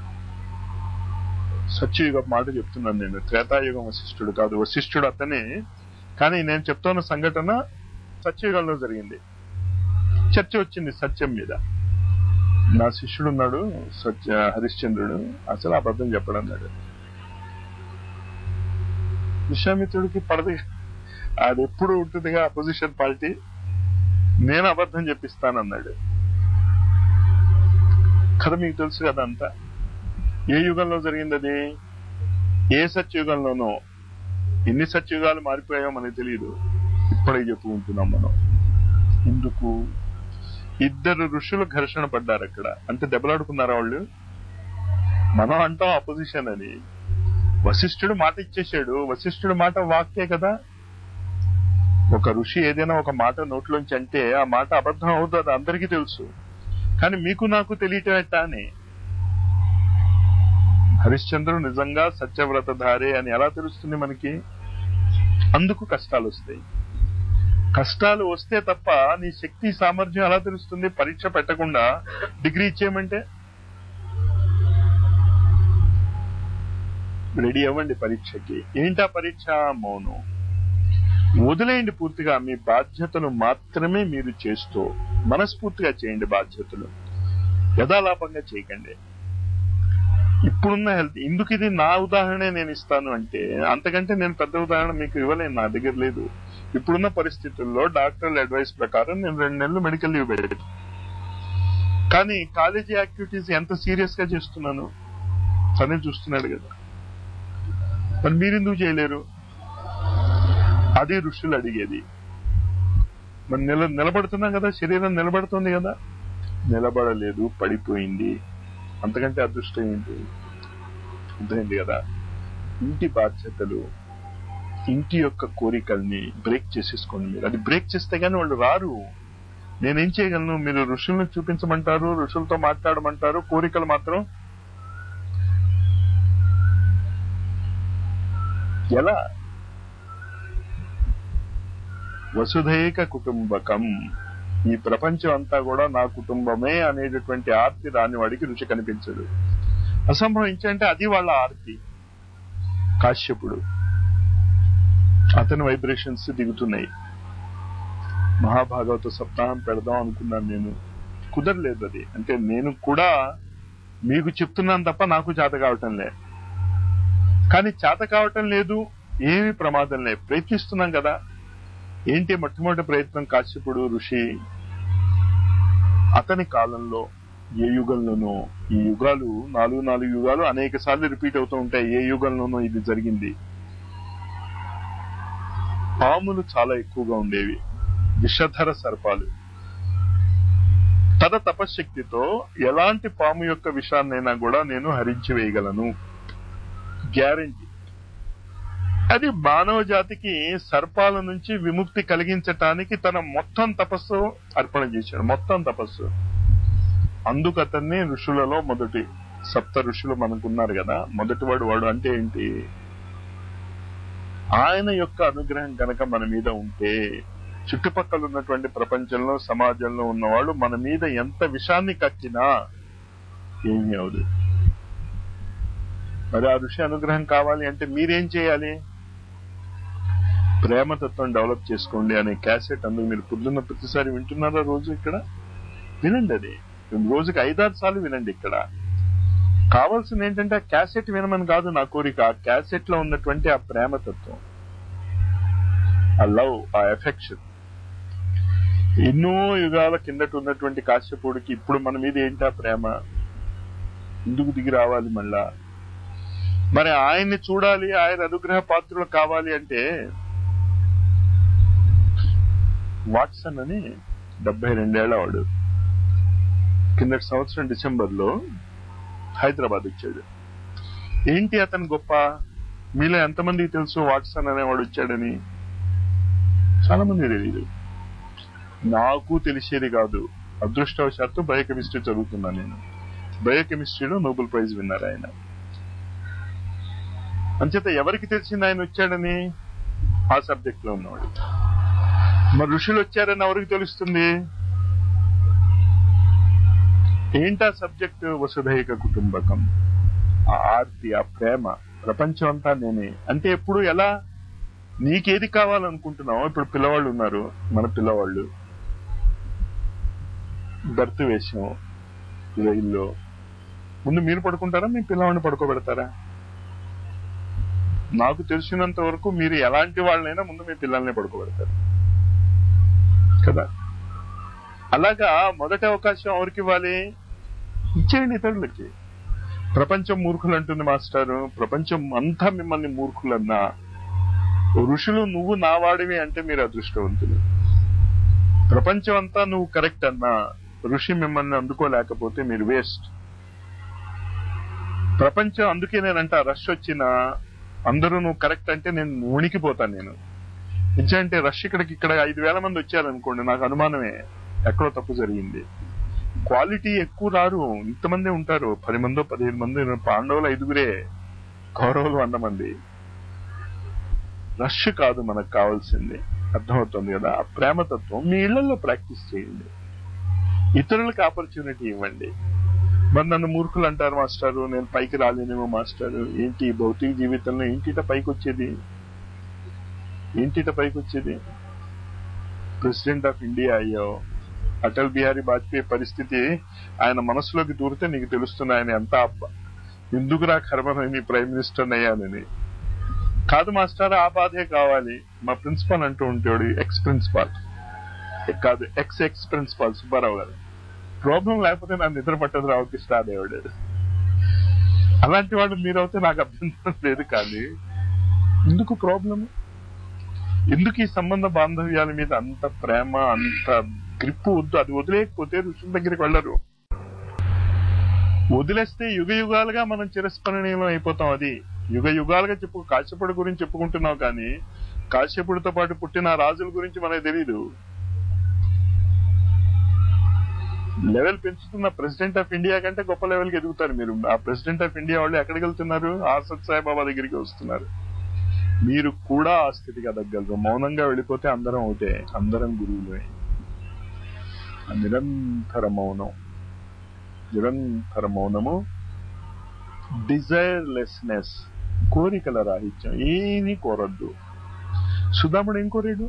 సత్యయుగ మాట చెప్తున్నాను నేను త్రేతాయుగం వశిష్ఠుడు కాదు వశిష్ఠుడు అతనే కానీ నేను చెప్తున్న సంఘటన సత్యయుగంలో జరిగింది చర్చ వచ్చింది సత్యం మీద నా శిష్యుడు ఉన్నాడు సత్య హరిశ్చంద్రుడు అసలు అబద్ధం చెప్పడన్నాడు విశ్వామిత్రుడికి పడదు అది ఎప్పుడు ఉంటుందిగా అపోజిషన్ పార్టీ నేను అబద్ధం చెప్పిస్తానన్నాడు కథ మీకు తెలుసు కదా అంతా ఏ యుగంలో జరిగింది అది ఏ సత్యుగంలోనో ఎన్ని సత్యుగాలు మారిపోయాయో మనకు తెలియదు ఇప్పుడే చెప్పుకుంటున్నాం మనం ఎందుకు ఇద్దరు ఋషులు ఘర్షణ పడ్డారు అక్కడ అంటే దెబ్బలాడుకున్నారా వాళ్ళు మనం అంటాం అపోజిషన్ అని వశిష్ఠుడు మాట ఇచ్చేసాడు వశిష్ఠుడు మాట వాక్యే కదా ఒక ఋషి ఏదైనా ఒక మాట నోట్లోంచి అంటే ఆ మాట అబద్ధం అవుతుంది అందరికీ తెలుసు కానీ మీకు నాకు తెలియటం ఎట్టా అని హరిశ్చంద్రుడు నిజంగా సత్యవ్రతధారే అని ఎలా తెలుస్తుంది మనకి అందుకు కష్టాలు వస్తాయి కష్టాలు వస్తే తప్ప నీ శక్తి సామర్థ్యం ఎలా తెలుస్తుంది పరీక్ష పెట్టకుండా డిగ్రీ ఇచ్చేయమంటే రెడీ అవ్వండి పరీక్షకి ఏంటా పరీక్ష మౌనం వదిలేయండి పూర్తిగా మీ బాధ్యతలు మాత్రమే మీరు చేస్తూ మనస్ఫూర్తిగా చేయండి బాధ్యతలు యథాలాపంగా చేయకండి ఇప్పుడున్న హెల్త్ ఎందుకు ఇది నా ఉదాహరణే నేను ఇస్తాను అంటే అంతకంటే నేను పెద్ద ఉదాహరణ మీకు ఇవ్వలేను నా దగ్గర లేదు ఇప్పుడున్న పరిస్థితుల్లో డాక్టర్ల అడ్వైస్ ప్రకారం నేను రెండు నెలలు మెడికల్ లీవ్ పెట్టాను కానీ కాలేజీ యాక్టివిటీస్ ఎంత సీరియస్ గా చేస్తున్నాను తనే చూస్తున్నాడు కదా మరి మీరెందుకు చేయలేరు అది ఋషులు అడిగేది మరి నిల నిలబడుతున్నాం కదా శరీరం నిలబడుతుంది కదా నిలబడలేదు పడిపోయింది అంతకంటే అదృష్టం ఏంటి అర్థమైంది కదా ఇంటి బాధ్యతలు ఇంటి యొక్క కోరికల్ని బ్రేక్ చేసేసుకోండి మీరు అది బ్రేక్ చేస్తే గానీ వాళ్ళు రారు నేనేం చేయగలను మీరు ఋషుల్ని చూపించమంటారు ఋషులతో మాట్లాడమంటారు కోరికలు మాత్రం ఎలా వసుధైక కుటుంబకం ఈ ప్రపంచం అంతా కూడా నా కుటుంబమే అనేటటువంటి ఆర్తి రాని వాడికి రుచి కనిపించదు అసంభవించంటే అది వాళ్ళ ఆర్తి కాశ్యపుడు అతని వైబ్రేషన్స్ దిగుతున్నాయి మహాభాగవత సప్తాహం పెడదాం అనుకున్నాను నేను కుదరలేదు అది అంటే నేను కూడా మీకు చెప్తున్నాను తప్ప నాకు చేత కావటం లే కానీ చేత కావటం లేదు ఏమి ప్రమాదం లే ప్రయత్నిస్తున్నాం కదా ఏంటి మొట్టమొదటి ప్రయత్నం కాశ్యపుడు ఋషి అతని కాలంలో ఏ యుగంలోనూ ఈ యుగాలు నాలుగు నాలుగు యుగాలు అనేక సార్లు రిపీట్ అవుతూ ఉంటాయి ఏ యుగంలోనూ ఇది జరిగింది పాములు చాలా ఎక్కువగా ఉండేవి విషధర సర్పాలు తన తపశక్తితో ఎలాంటి పాము యొక్క విషాన్నైనా కూడా నేను హరించి వేయగలను గ్యారంటీ అది మానవ జాతికి సర్పాల నుంచి విముక్తి కలిగించటానికి తన మొత్తం తపస్సు అర్పణ చేశాడు మొత్తం తపస్సు అందుకు అతన్ని ఋషులలో మొదటి సప్త ఋషులు మనకున్నారు కదా మొదటి వాడు వాడు అంటే ఏంటి ఆయన యొక్క అనుగ్రహం కనుక మన మీద ఉంటే చుట్టుపక్కల ఉన్నటువంటి ప్రపంచంలో సమాజంలో ఉన్నవాళ్ళు మన మీద ఎంత విషాన్ని కక్కినా ఏమీ అవదు మరి ఆ ఋషి అనుగ్రహం కావాలి అంటే మీరేం చేయాలి ప్రేమతత్వం డెవలప్ చేసుకోండి అనే క్యాసెట్ అందుకు మీరు పొద్దున్న ప్రతిసారి వింటున్నారా రోజు ఇక్కడ వినండి అది రోజుకి ఐదారు సార్లు వినండి ఇక్కడ కావాల్సింది ఏంటంటే ఆ క్యాసెట్ వినమని కాదు నా కోరిక ఆ క్యాసెట్ లో ఉన్నటువంటి ఆ ప్రేమతత్వం ఆ లవ్ ఆ ఎఫెక్షన్ ఎన్నో యుగాల కిందట ఉన్నటువంటి కాశ్యపుడికి ఇప్పుడు మన మీద ఏంటి ఆ ప్రేమ ఎందుకు దిగి రావాలి మళ్ళా మరి ఆయన్ని చూడాలి ఆయన అనుగ్రహ పాత్రలు కావాలి అంటే వాట్సన్ అని డెబ్బై రెండేళ్ల వాడు కిందటి సంవత్సరం డిసెంబర్ లో హైదరాబాద్ వచ్చాడు ఏంటి అతను గొప్ప మీలో ఎంతమందికి తెలుసు వాట్సన్ అనేవాడు వచ్చాడని చాలా మంది తెలియదు నాకు తెలిసేది కాదు అదృష్టవశాత్తు బయోకెమిస్ట్రీ చదువుతున్నా నేను బయోకెమిస్ట్రీలో నోబెల్ ప్రైజ్ విన్నారు ఆయన అంచేత ఎవరికి తెలిసింది ఆయన వచ్చాడని ఆ సబ్జెక్ట్ లో ఉన్నవాడు మరి ఋషులు వచ్చారని ఎవరికి తెలుస్తుంది ఏంటా సబ్జెక్ట్ వసుధైక కుటుంబకం ఆ ఆర్తి ఆ ప్రేమ ప్రపంచం అంతా నేనే అంటే ఎప్పుడు ఎలా నీకేది కావాలనుకుంటున్నావు ఇప్పుడు పిల్లవాళ్ళు ఉన్నారు మన పిల్లవాళ్ళు బర్త్ వేసాం రైల్లో ముందు మీరు పడుకుంటారా మీ పిల్లవాడిని పడుకోబెడతారా నాకు తెలిసినంత వరకు మీరు ఎలాంటి వాళ్ళైనా ముందు మీ పిల్లల్ని పడుకోబెడతారు కదా అలాగా మొదటి అవకాశం ఎవరికి ఇవ్వాలి ఇచ్చేయండి ఇతరులకి ప్రపంచం మూర్ఖులు అంటుంది మాస్టారు ప్రపంచం అంతా మిమ్మల్ని మూర్ఖులన్నా ఋషులు నువ్వు నా వాడివి అంటే మీరు అదృష్టవంతులు ప్రపంచం అంతా నువ్వు కరెక్ట్ అన్నా ఋషి మిమ్మల్ని అందుకోలేకపోతే మీరు వేస్ట్ ప్రపంచం అందుకే నేనంట రష్ వచ్చినా అందరూ నువ్వు కరెక్ట్ అంటే నేను ఉనికిపోతాను నేను నిజంటే రష్ ఇక్కడికి ఇక్కడ ఐదు వేల మంది వచ్చారనుకోండి నాకు అనుమానమే ఎక్కడో తప్పు జరిగింది క్వాలిటీ ఎక్కువ రారు ఇంతమంది ఉంటారు పది మందో పదిహేను మంది పాండవులు ఐదుగురే కౌరవులు వంద మంది రష్ కాదు మనకు కావాల్సింది అర్థమవుతుంది కదా ఆ ప్రేమతత్వం మీ ఇళ్లలో ప్రాక్టీస్ చేయండి ఇతరులకు ఆపర్చునిటీ ఇవ్వండి మరి నన్ను మూర్ఖులు అంటారు మాస్టారు నేను పైకి రాలేనేమో మాస్టారు ఏంటి ఈ భౌతిక జీవితంలో ఏంటిట పైకి వచ్చేది ఏంటిట పైకి వచ్చేది ప్రెసిడెంట్ ఆఫ్ ఇండియా అయ్యావు అటల్ బిహారీ వాజ్పేయి పరిస్థితి ఆయన మనసులోకి దూరితే నీకు తెలుస్తుంది ఆయన ఎంత అబ్బ ఎందుకు నా కర్మని ప్రైమ్ మినిస్టర్ అయ్యానని కాదు మాస్టర్ ఆ బాధే కావాలి మా ప్రిన్సిపాల్ అంటూ ఉంటాడు ఎక్స్ ప్రిన్సిపాల్ కాదు ex ex principal Subbarao garu problem లేకపోతే నాకు నిద్ర పట్టదు రామకృష్ణాదేవుడు అలాంటి వాడు మీరైతే నాకు అభ్యంతరం లేదు కానీ ఎందుకు ప్రాబ్లం ఎందుకు ఈ సంబంధ బాంధవ్యాల మీద అంత ప్రేమ అంత గ్రిప్పు వద్దు అది వదిలేకపోతే ఋషుల దగ్గరికి వెళ్ళరు వదిలేస్తే యుగ యుగాలుగా మనం చిరస్మరణీయం అయిపోతాం అది యుగ యుగాలుగా చెప్పు కాశ్యపుడి గురించి చెప్పుకుంటున్నాం కానీ కాశ్యపుడితో పాటు పుట్టిన రాజుల గురించి మనకు తెలియదు లెవెల్ పెంచుతున్న ప్రెసిడెంట్ ఆఫ్ ఇండియా కంటే గొప్ప లెవెల్కి ఎదుగుతారు మీరు ఆ ప్రెసిడెంట్ ఆఫ్ ఇండియా వాళ్ళు ఎక్కడికి వెళ్తున్నారు ఆసత్ సాయిబాబా దగ్గరికి వస్తున్నారు మీరు కూడా ఆ స్థితికి ఎదగలరు మౌనంగా వెళ్ళిపోతే అందరం అవుతే అందరం గురువులే ఆ నిరంతర మౌనం నిరంతర మౌనము డిజైర్లెస్నెస్ కోరికల రాహిత్యం ఏమీ కోరద్దు సుధాముడు ఏం కోరాడు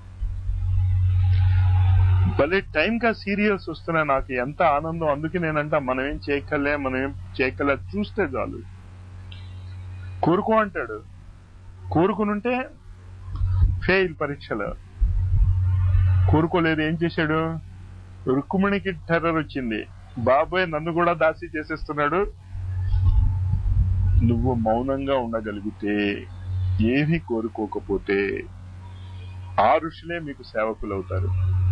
భలే టైం కా సీరియల్స్ వస్తున్నాయి నాకు ఎంత ఆనందం అందుకే నేనంట మనం ఏం చేయక్కలే మనం ఏం చేయక్కలే చూస్తే చాలు కోరుకో అంటాడు కోరుకునుంటే ఫెయిల్ పరీక్షలు కోరుకోలేదు ఏం చేశాడు రుక్మిణికి టెర్రర్ వచ్చింది బాబాయ్ నన్ను కూడా దాసి చేసేస్తున్నాడు నువ్వు మౌనంగా ఉండగలిగితే ఏమీ కోరుకోకపోతే ఆ ఋషులే మీకు సేవకులు అవుతారు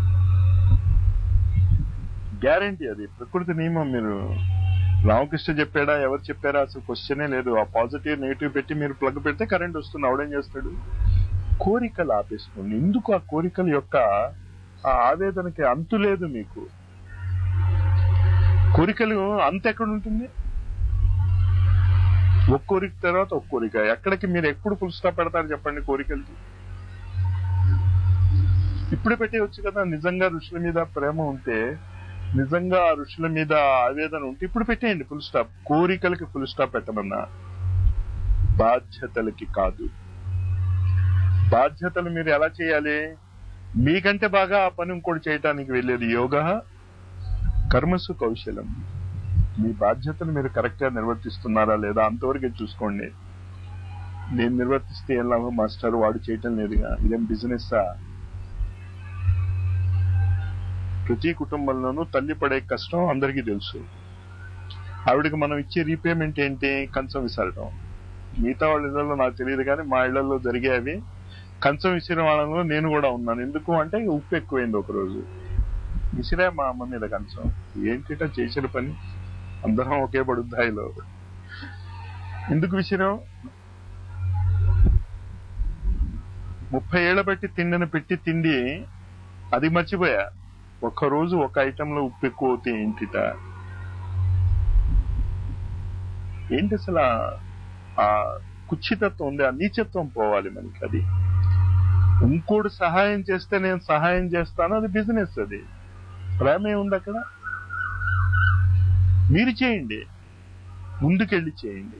గ్యారంటీ అది ప్రకృతి నియమం మీరు రామకృష్ణ చెప్పాడా ఎవరు చెప్పారా అసలు క్వశ్చనే లేదు ఆ పాజిటివ్ నెగిటివ్ పెట్టి మీరు ప్లగ్ పెడితే కరెంట్ వస్తుంది ఆవిడేం చేస్తాడు కోరికలు ఆపేసుకోండి ఎందుకు ఆ కోరికల యొక్క ఆ ఆవేదనకి అంతు లేదు మీకు కోరికలు అంత ఎక్కడ ఉంటుంది ఒక కోరిక తర్వాత ఒక కోరిక ఎక్కడికి మీరు ఎప్పుడు ఫుల్ స్టాప్ పెడతారు చెప్పండి కోరికలకి ఇప్పుడు పెట్టేయచ్చు కదా నిజంగా ఋషుల మీద ప్రేమ ఉంటే నిజంగా ఆ ఋషుల మీద ఆవేదన ఉంటే ఇప్పుడు పెట్టేయండి ఫుల్ స్టాప్ కోరికలకి ఫుల్ స్టాప్ పెట్టమన్నా బాధ్యతలకి కాదు బాధ్యతలు మీరు ఎలా చేయాలి మీకంటే బాగా ఆ పని ఇంకోటి చేయటానికి వెళ్ళేది యోగ కర్మసు కౌశలం మీ బాధ్యతలు మీరు కరెక్ట్ గా నిర్వర్తిస్తున్నారా లేదా అంతవరకే చూసుకోండి నేను నిర్వర్తిస్తే ఏం లాభం మాస్టర్ వాడు చేయటం లేదుగా ఇదేం బిజినెస్ ప్రతి కుటుంబంలోనూ తల్లి పడే కష్టం అందరికీ తెలుసు ఆవిడకి మనం ఇచ్చే రీపేమెంట్ ఏంటి కంచం విసరడం మిగతా వాళ్ళ ఇళ్లలో నాకు తెలియదు కానీ మా ఇళ్లలో జరిగేవి కంచం విసిరిన వాళ్ళలో నేను కూడా ఉన్నాను ఎందుకు అంటే ఉప్పు ఎక్కువైంది ఒక రోజు విసిరా మా అమ్మ మీద కంచం ఏంటిట చేసిన పని అందరం ఒకే బడుద్దాయిలో ఎందుకు విసిరాం ముప్పై ఏళ్ల బట్టి తిండిని పెట్టి తిండి అది మర్చిపోయా ఒక్క రోజు ఒక ఐటెంలో ఉప్పు ఎక్కువ అవుతే ఏంటిట ఏంటి అసలు ఆ- ఆ కుచ్చితత్వం ఉంది ఆ నీచత్వం పోవాలి మనకి అది ఇంకోటి సహాయం చేస్తే నేను సహాయం చేస్తాను అది బిజినెస్ అది ప్రేమే ఉంది అక్కడ మీరు చేయండి ముందుకెళ్ళి చేయండి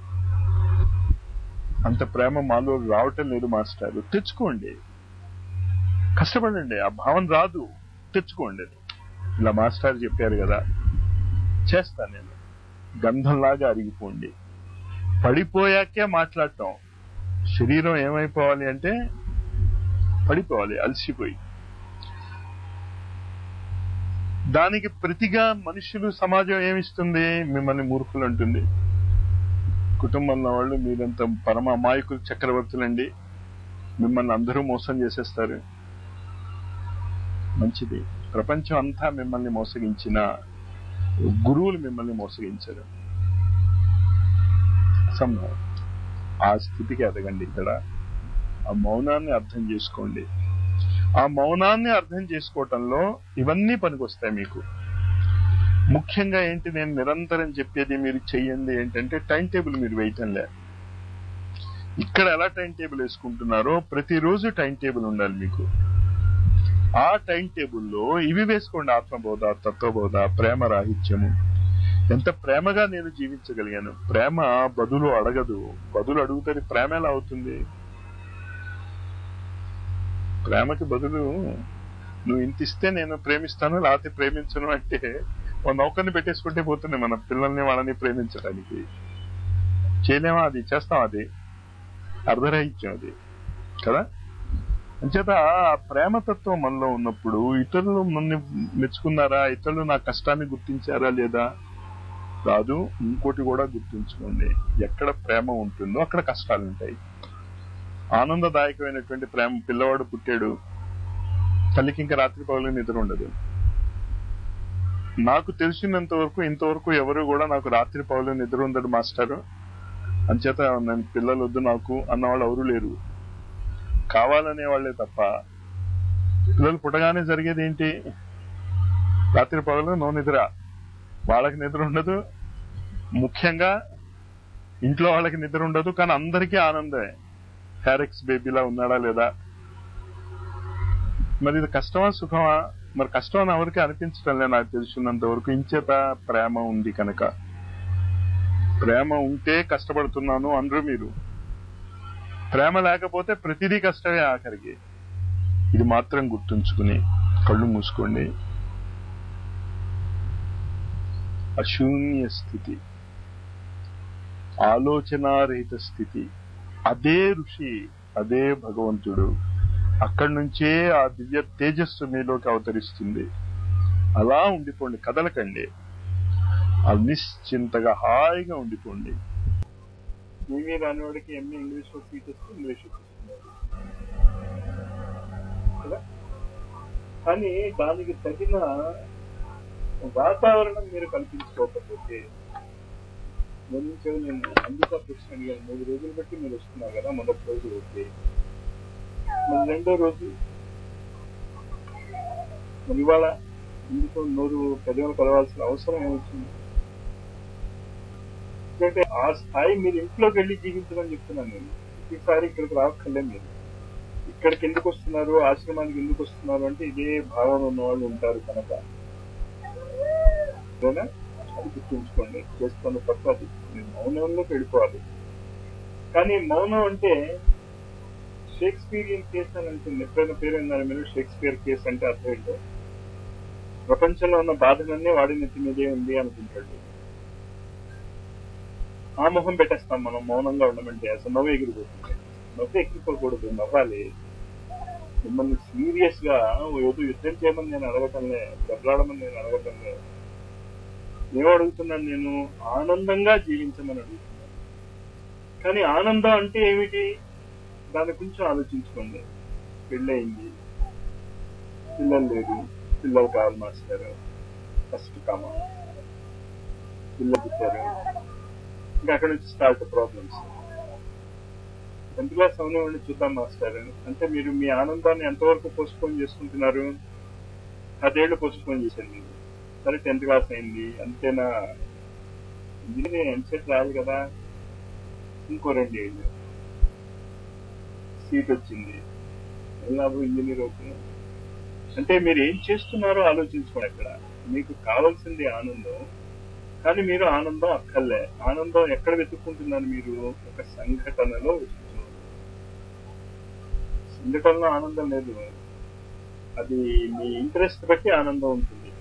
అంత ప్రేమ మాలో రావటం లేదు మాస్టర్ తెచ్చుకోండి కష్టపడండి ఆ భావన రాదు తెచ్చుకోండి అది. ఇలా మాస్టర్ చెప్పారు కదా చేస్తాను నేను గంధంలాగా అరిగిపోండి పడిపోయాకే మాట్లాడటం శరీరం ఏమైపోవాలి అంటే పడిపోవాలి అలసిపోయి దానికి ప్రతిగా మనుషులు సమాజం ఏమిస్తుంది మిమ్మల్ని మూర్ఖులు అంటుంది కుటుంబంలో వాళ్ళు మీరంత పరమ అమాయకులు చక్రవర్తులండి మిమ్మల్ని అందరూ మోసం చేసేస్తారు మంచిది ప్రపంచం అంతా మిమ్మల్ని మోసగించిన గురువులు మిమ్మల్ని మోసగించారు అసంభవం ఆ స్థితికి ఎదగండి ఇక్కడ ఆ మౌనాన్ని అర్థం చేసుకోండి ఆ మౌనాన్ని అర్థం చేసుకోవటంలో ఇవన్నీ పనికొస్తాయి మీకు ముఖ్యంగా ఏంటి నేను నిరంతరం చెప్పేది మీరు చెయ్యండి ఏంటంటే టైం టేబుల్ మీరు వేయటంలే ఇక్కడ ఎలా టైం టేబుల్ వేసుకుంటున్నారో ప్రతిరోజు టైం టేబుల్ ఉండాలి మీకు ఆ టైం టేబుల్లో ఇవి వేసుకోండి ఆత్మబోధ తత్వబోధ ప్రేమ రాహిత్యము ఎంత ప్రేమగా నేను జీవించగలిగాను ప్రేమ బదులు అడగదు బదులు అడుగుతుంది ప్రేమ ఎలా అవుతుంది ప్రేమకి బదులు నువ్వు ఇంత ఇస్తే నేను ప్రేమిస్తాను లేకపోతే ప్రేమించను అంటే ఓ నౌకర్ని పెట్టేసుకుంటే పోతుంది మన పిల్లల్ని వాళ్ళని ప్రేమించడానికి చేయలేమా అది చేస్తాం అది అర్ధరాహిత్యం అది కదా అంచేత ఆ ప్రేమతత్వం మనలో ఉన్నప్పుడు ఇతరులు మన మెచ్చుకున్నారా ఇతరులు నా కష్టాన్ని గుర్తించారా లేదా కాదు ఇంకోటి కూడా గుర్తుంచుకోండి ఎక్కడ ప్రేమ ఉంటుందో అక్కడ కష్టాలు ఉంటాయి ఆనందదాయకమైనటువంటి ప్రేమ పిల్లవాడు పుట్టాడు తల్లికి ఇంకా రాత్రి పగలు నిద్ర ఉండదు నాకు తెలిసినంత వరకు ఇంతవరకు ఎవరు కూడా నాకు రాత్రి పగలు నిద్ర ఉండదు మాస్టర్ అంచేత నేను పిల్లలు వద్దు నాకు అన్నవాళ్ళు ఎవరు లేరు కావాలనే వాళ్ళే తప్ప పిల్లలు పుట్టగానే జరిగేది ఏంటి రాత్రి పగలు నో నిద్ర వాళ్ళకి నిద్ర ఉండదు ముఖ్యంగా ఇంట్లో వాళ్ళకి నిద్ర ఉండదు కానీ అందరికీ ఆనందమే హ్యారెక్స్ బేబీలా ఉన్నాడా లేదా మరి ఇది కష్టమా సుఖమా మరి కష్టం అని ఎవరికి అనిపించడం లేదు నాకు తెలిసినంత వరకు ఇంచేత ప్రేమ ఉంది కనుక ప్రేమ ఉంటే కష్టపడుతున్నాను అందరూ మీరు ప్రేమ లేకపోతే ప్రతిదీ కష్టమే ఆఖరికి ఇది మాత్రం గుర్తుంచుకుని కళ్ళు మూసుకోండి అశూన్య స్థితి ఆలోచనారహిత స్థితి అదే ఋషి అదే భగవంతుడు అక్కడి నుంచే ఆ దివ్య తేజస్సు మీలోకి అవతరిస్తుంది అలా ఉండిపోండి కదలకండి అది నిశ్చింతగా హాయిగా ఉండిపోండి ఏమీ రానివాడికి ఎంఏ ఇంగ్లీష్ లో సీట్ వస్తే ఇంగ్లీష్ కదా కానీ దానికి తగిన వాతావరణం మీరు కల్పించుకోకపోతే గమనించే నేను అందుక ప్రశ్న అడిగాను మూడు రోజులు బట్టి మీరు వస్తున్నారు కదా మొదటి రోజు ఓకే మరి రెండో రోజు మరి ఇవాళ ఎందుకు నూరు పెద్దలు కలవాల్సిన అవసరం ఏమొచ్చింది ఎందుకంటే ఆ స్థాయి మీరు ఇంట్లోకి వెళ్ళి జీవించమని చెప్తున్నాను నేను ఈసారి ఇక్కడికి రావక్కర్లే మీరు ఇక్కడికి ఎందుకు వస్తున్నారు ఆశ్రమానికి ఎందుకు వస్తున్నారు అంటే ఇదే భావన ఉన్న వాళ్ళు ఉంటారు కనుక సరేనా అది గుర్తుంచుకోండి చేస్తున్న తప్ప అది మీరు మౌనంలోకి వెళ్ళిపోవాలి కానీ మౌనం అంటే షేక్స్పియరియన్ కేస్ అని అంటుంది ఎప్పుడైనా పేరు విన్నారు మీరు షేక్స్పియర్ కేస్ అంటే అర్థం ఏంటో ప్రపంచంలో ఉన్న బాధలన్నీ వాడి నెత్తి మీదే ఉంది అనుకుంటాడు ఆ మొహం పెట్టేస్తాం మనం మౌనంగా ఉండమంటే అసలు నవ్వు ఎగిరిపోతుంది నవ్వు ఎక్కిపోకూడదు నవ్వాలి మిమ్మల్ని సీరియస్ గా ఏదో యుద్ధం చేయమని నేను అడగటంలే దెబ్బలాడమని నేను అడగటంలే ఏమో అడుగుతున్నాను నేను ఆనందంగా జీవించమని అడుగుతున్నాను కానీ ఆనందం అంటే ఏమిటి దాని గురించి ఆలోచించుకోండి పెళ్ళయింది పిల్లలు లేరు పిల్లలు కావాలి మాస్టర్ ఫస్ట్ కామా పిల్లలు పుట్టారు ఇంకా అక్కడ నుంచి స్టార్ట్ ప్రాబ్లమ్స్ టెన్త్ క్లాస్ అవనివ్వండి చూద్దాం మాస్టర్ అంటే మీరు మీ ఆనందాన్ని ఎంతవరకు పోస్ట్పోన్ చేసుకుంటున్నారు పదేళ్లు పోస్ట్పోన్ చేశారు మీరు సరే టెన్త్ క్లాస్ అయింది అంతేనా ఇంజనీరింగ్ ఎంసెట్ రాదు కదా ఇంకో రెండేళ్ళు సీట్ వచ్చింది ఎలాగో ఇంజనీర్ అవుతున్నాం అంటే మీరు ఏం చేస్తున్నారో ఆలోచించుకోండి అక్కడ మీకు కావాల్సింది ఆనందం కానీ మీరు ఆనందం అక్కర్లే ఆనందం ఎక్కడ వెతుక్కుంటున్నారు మీరు ఒక సంఘటనలో వెతుకుతున్నారు సంఘటనలో ఆనందం లేదు అది మీ ఇంట్రెస్ట్ బట్టి ఆనందం ఉంటుంది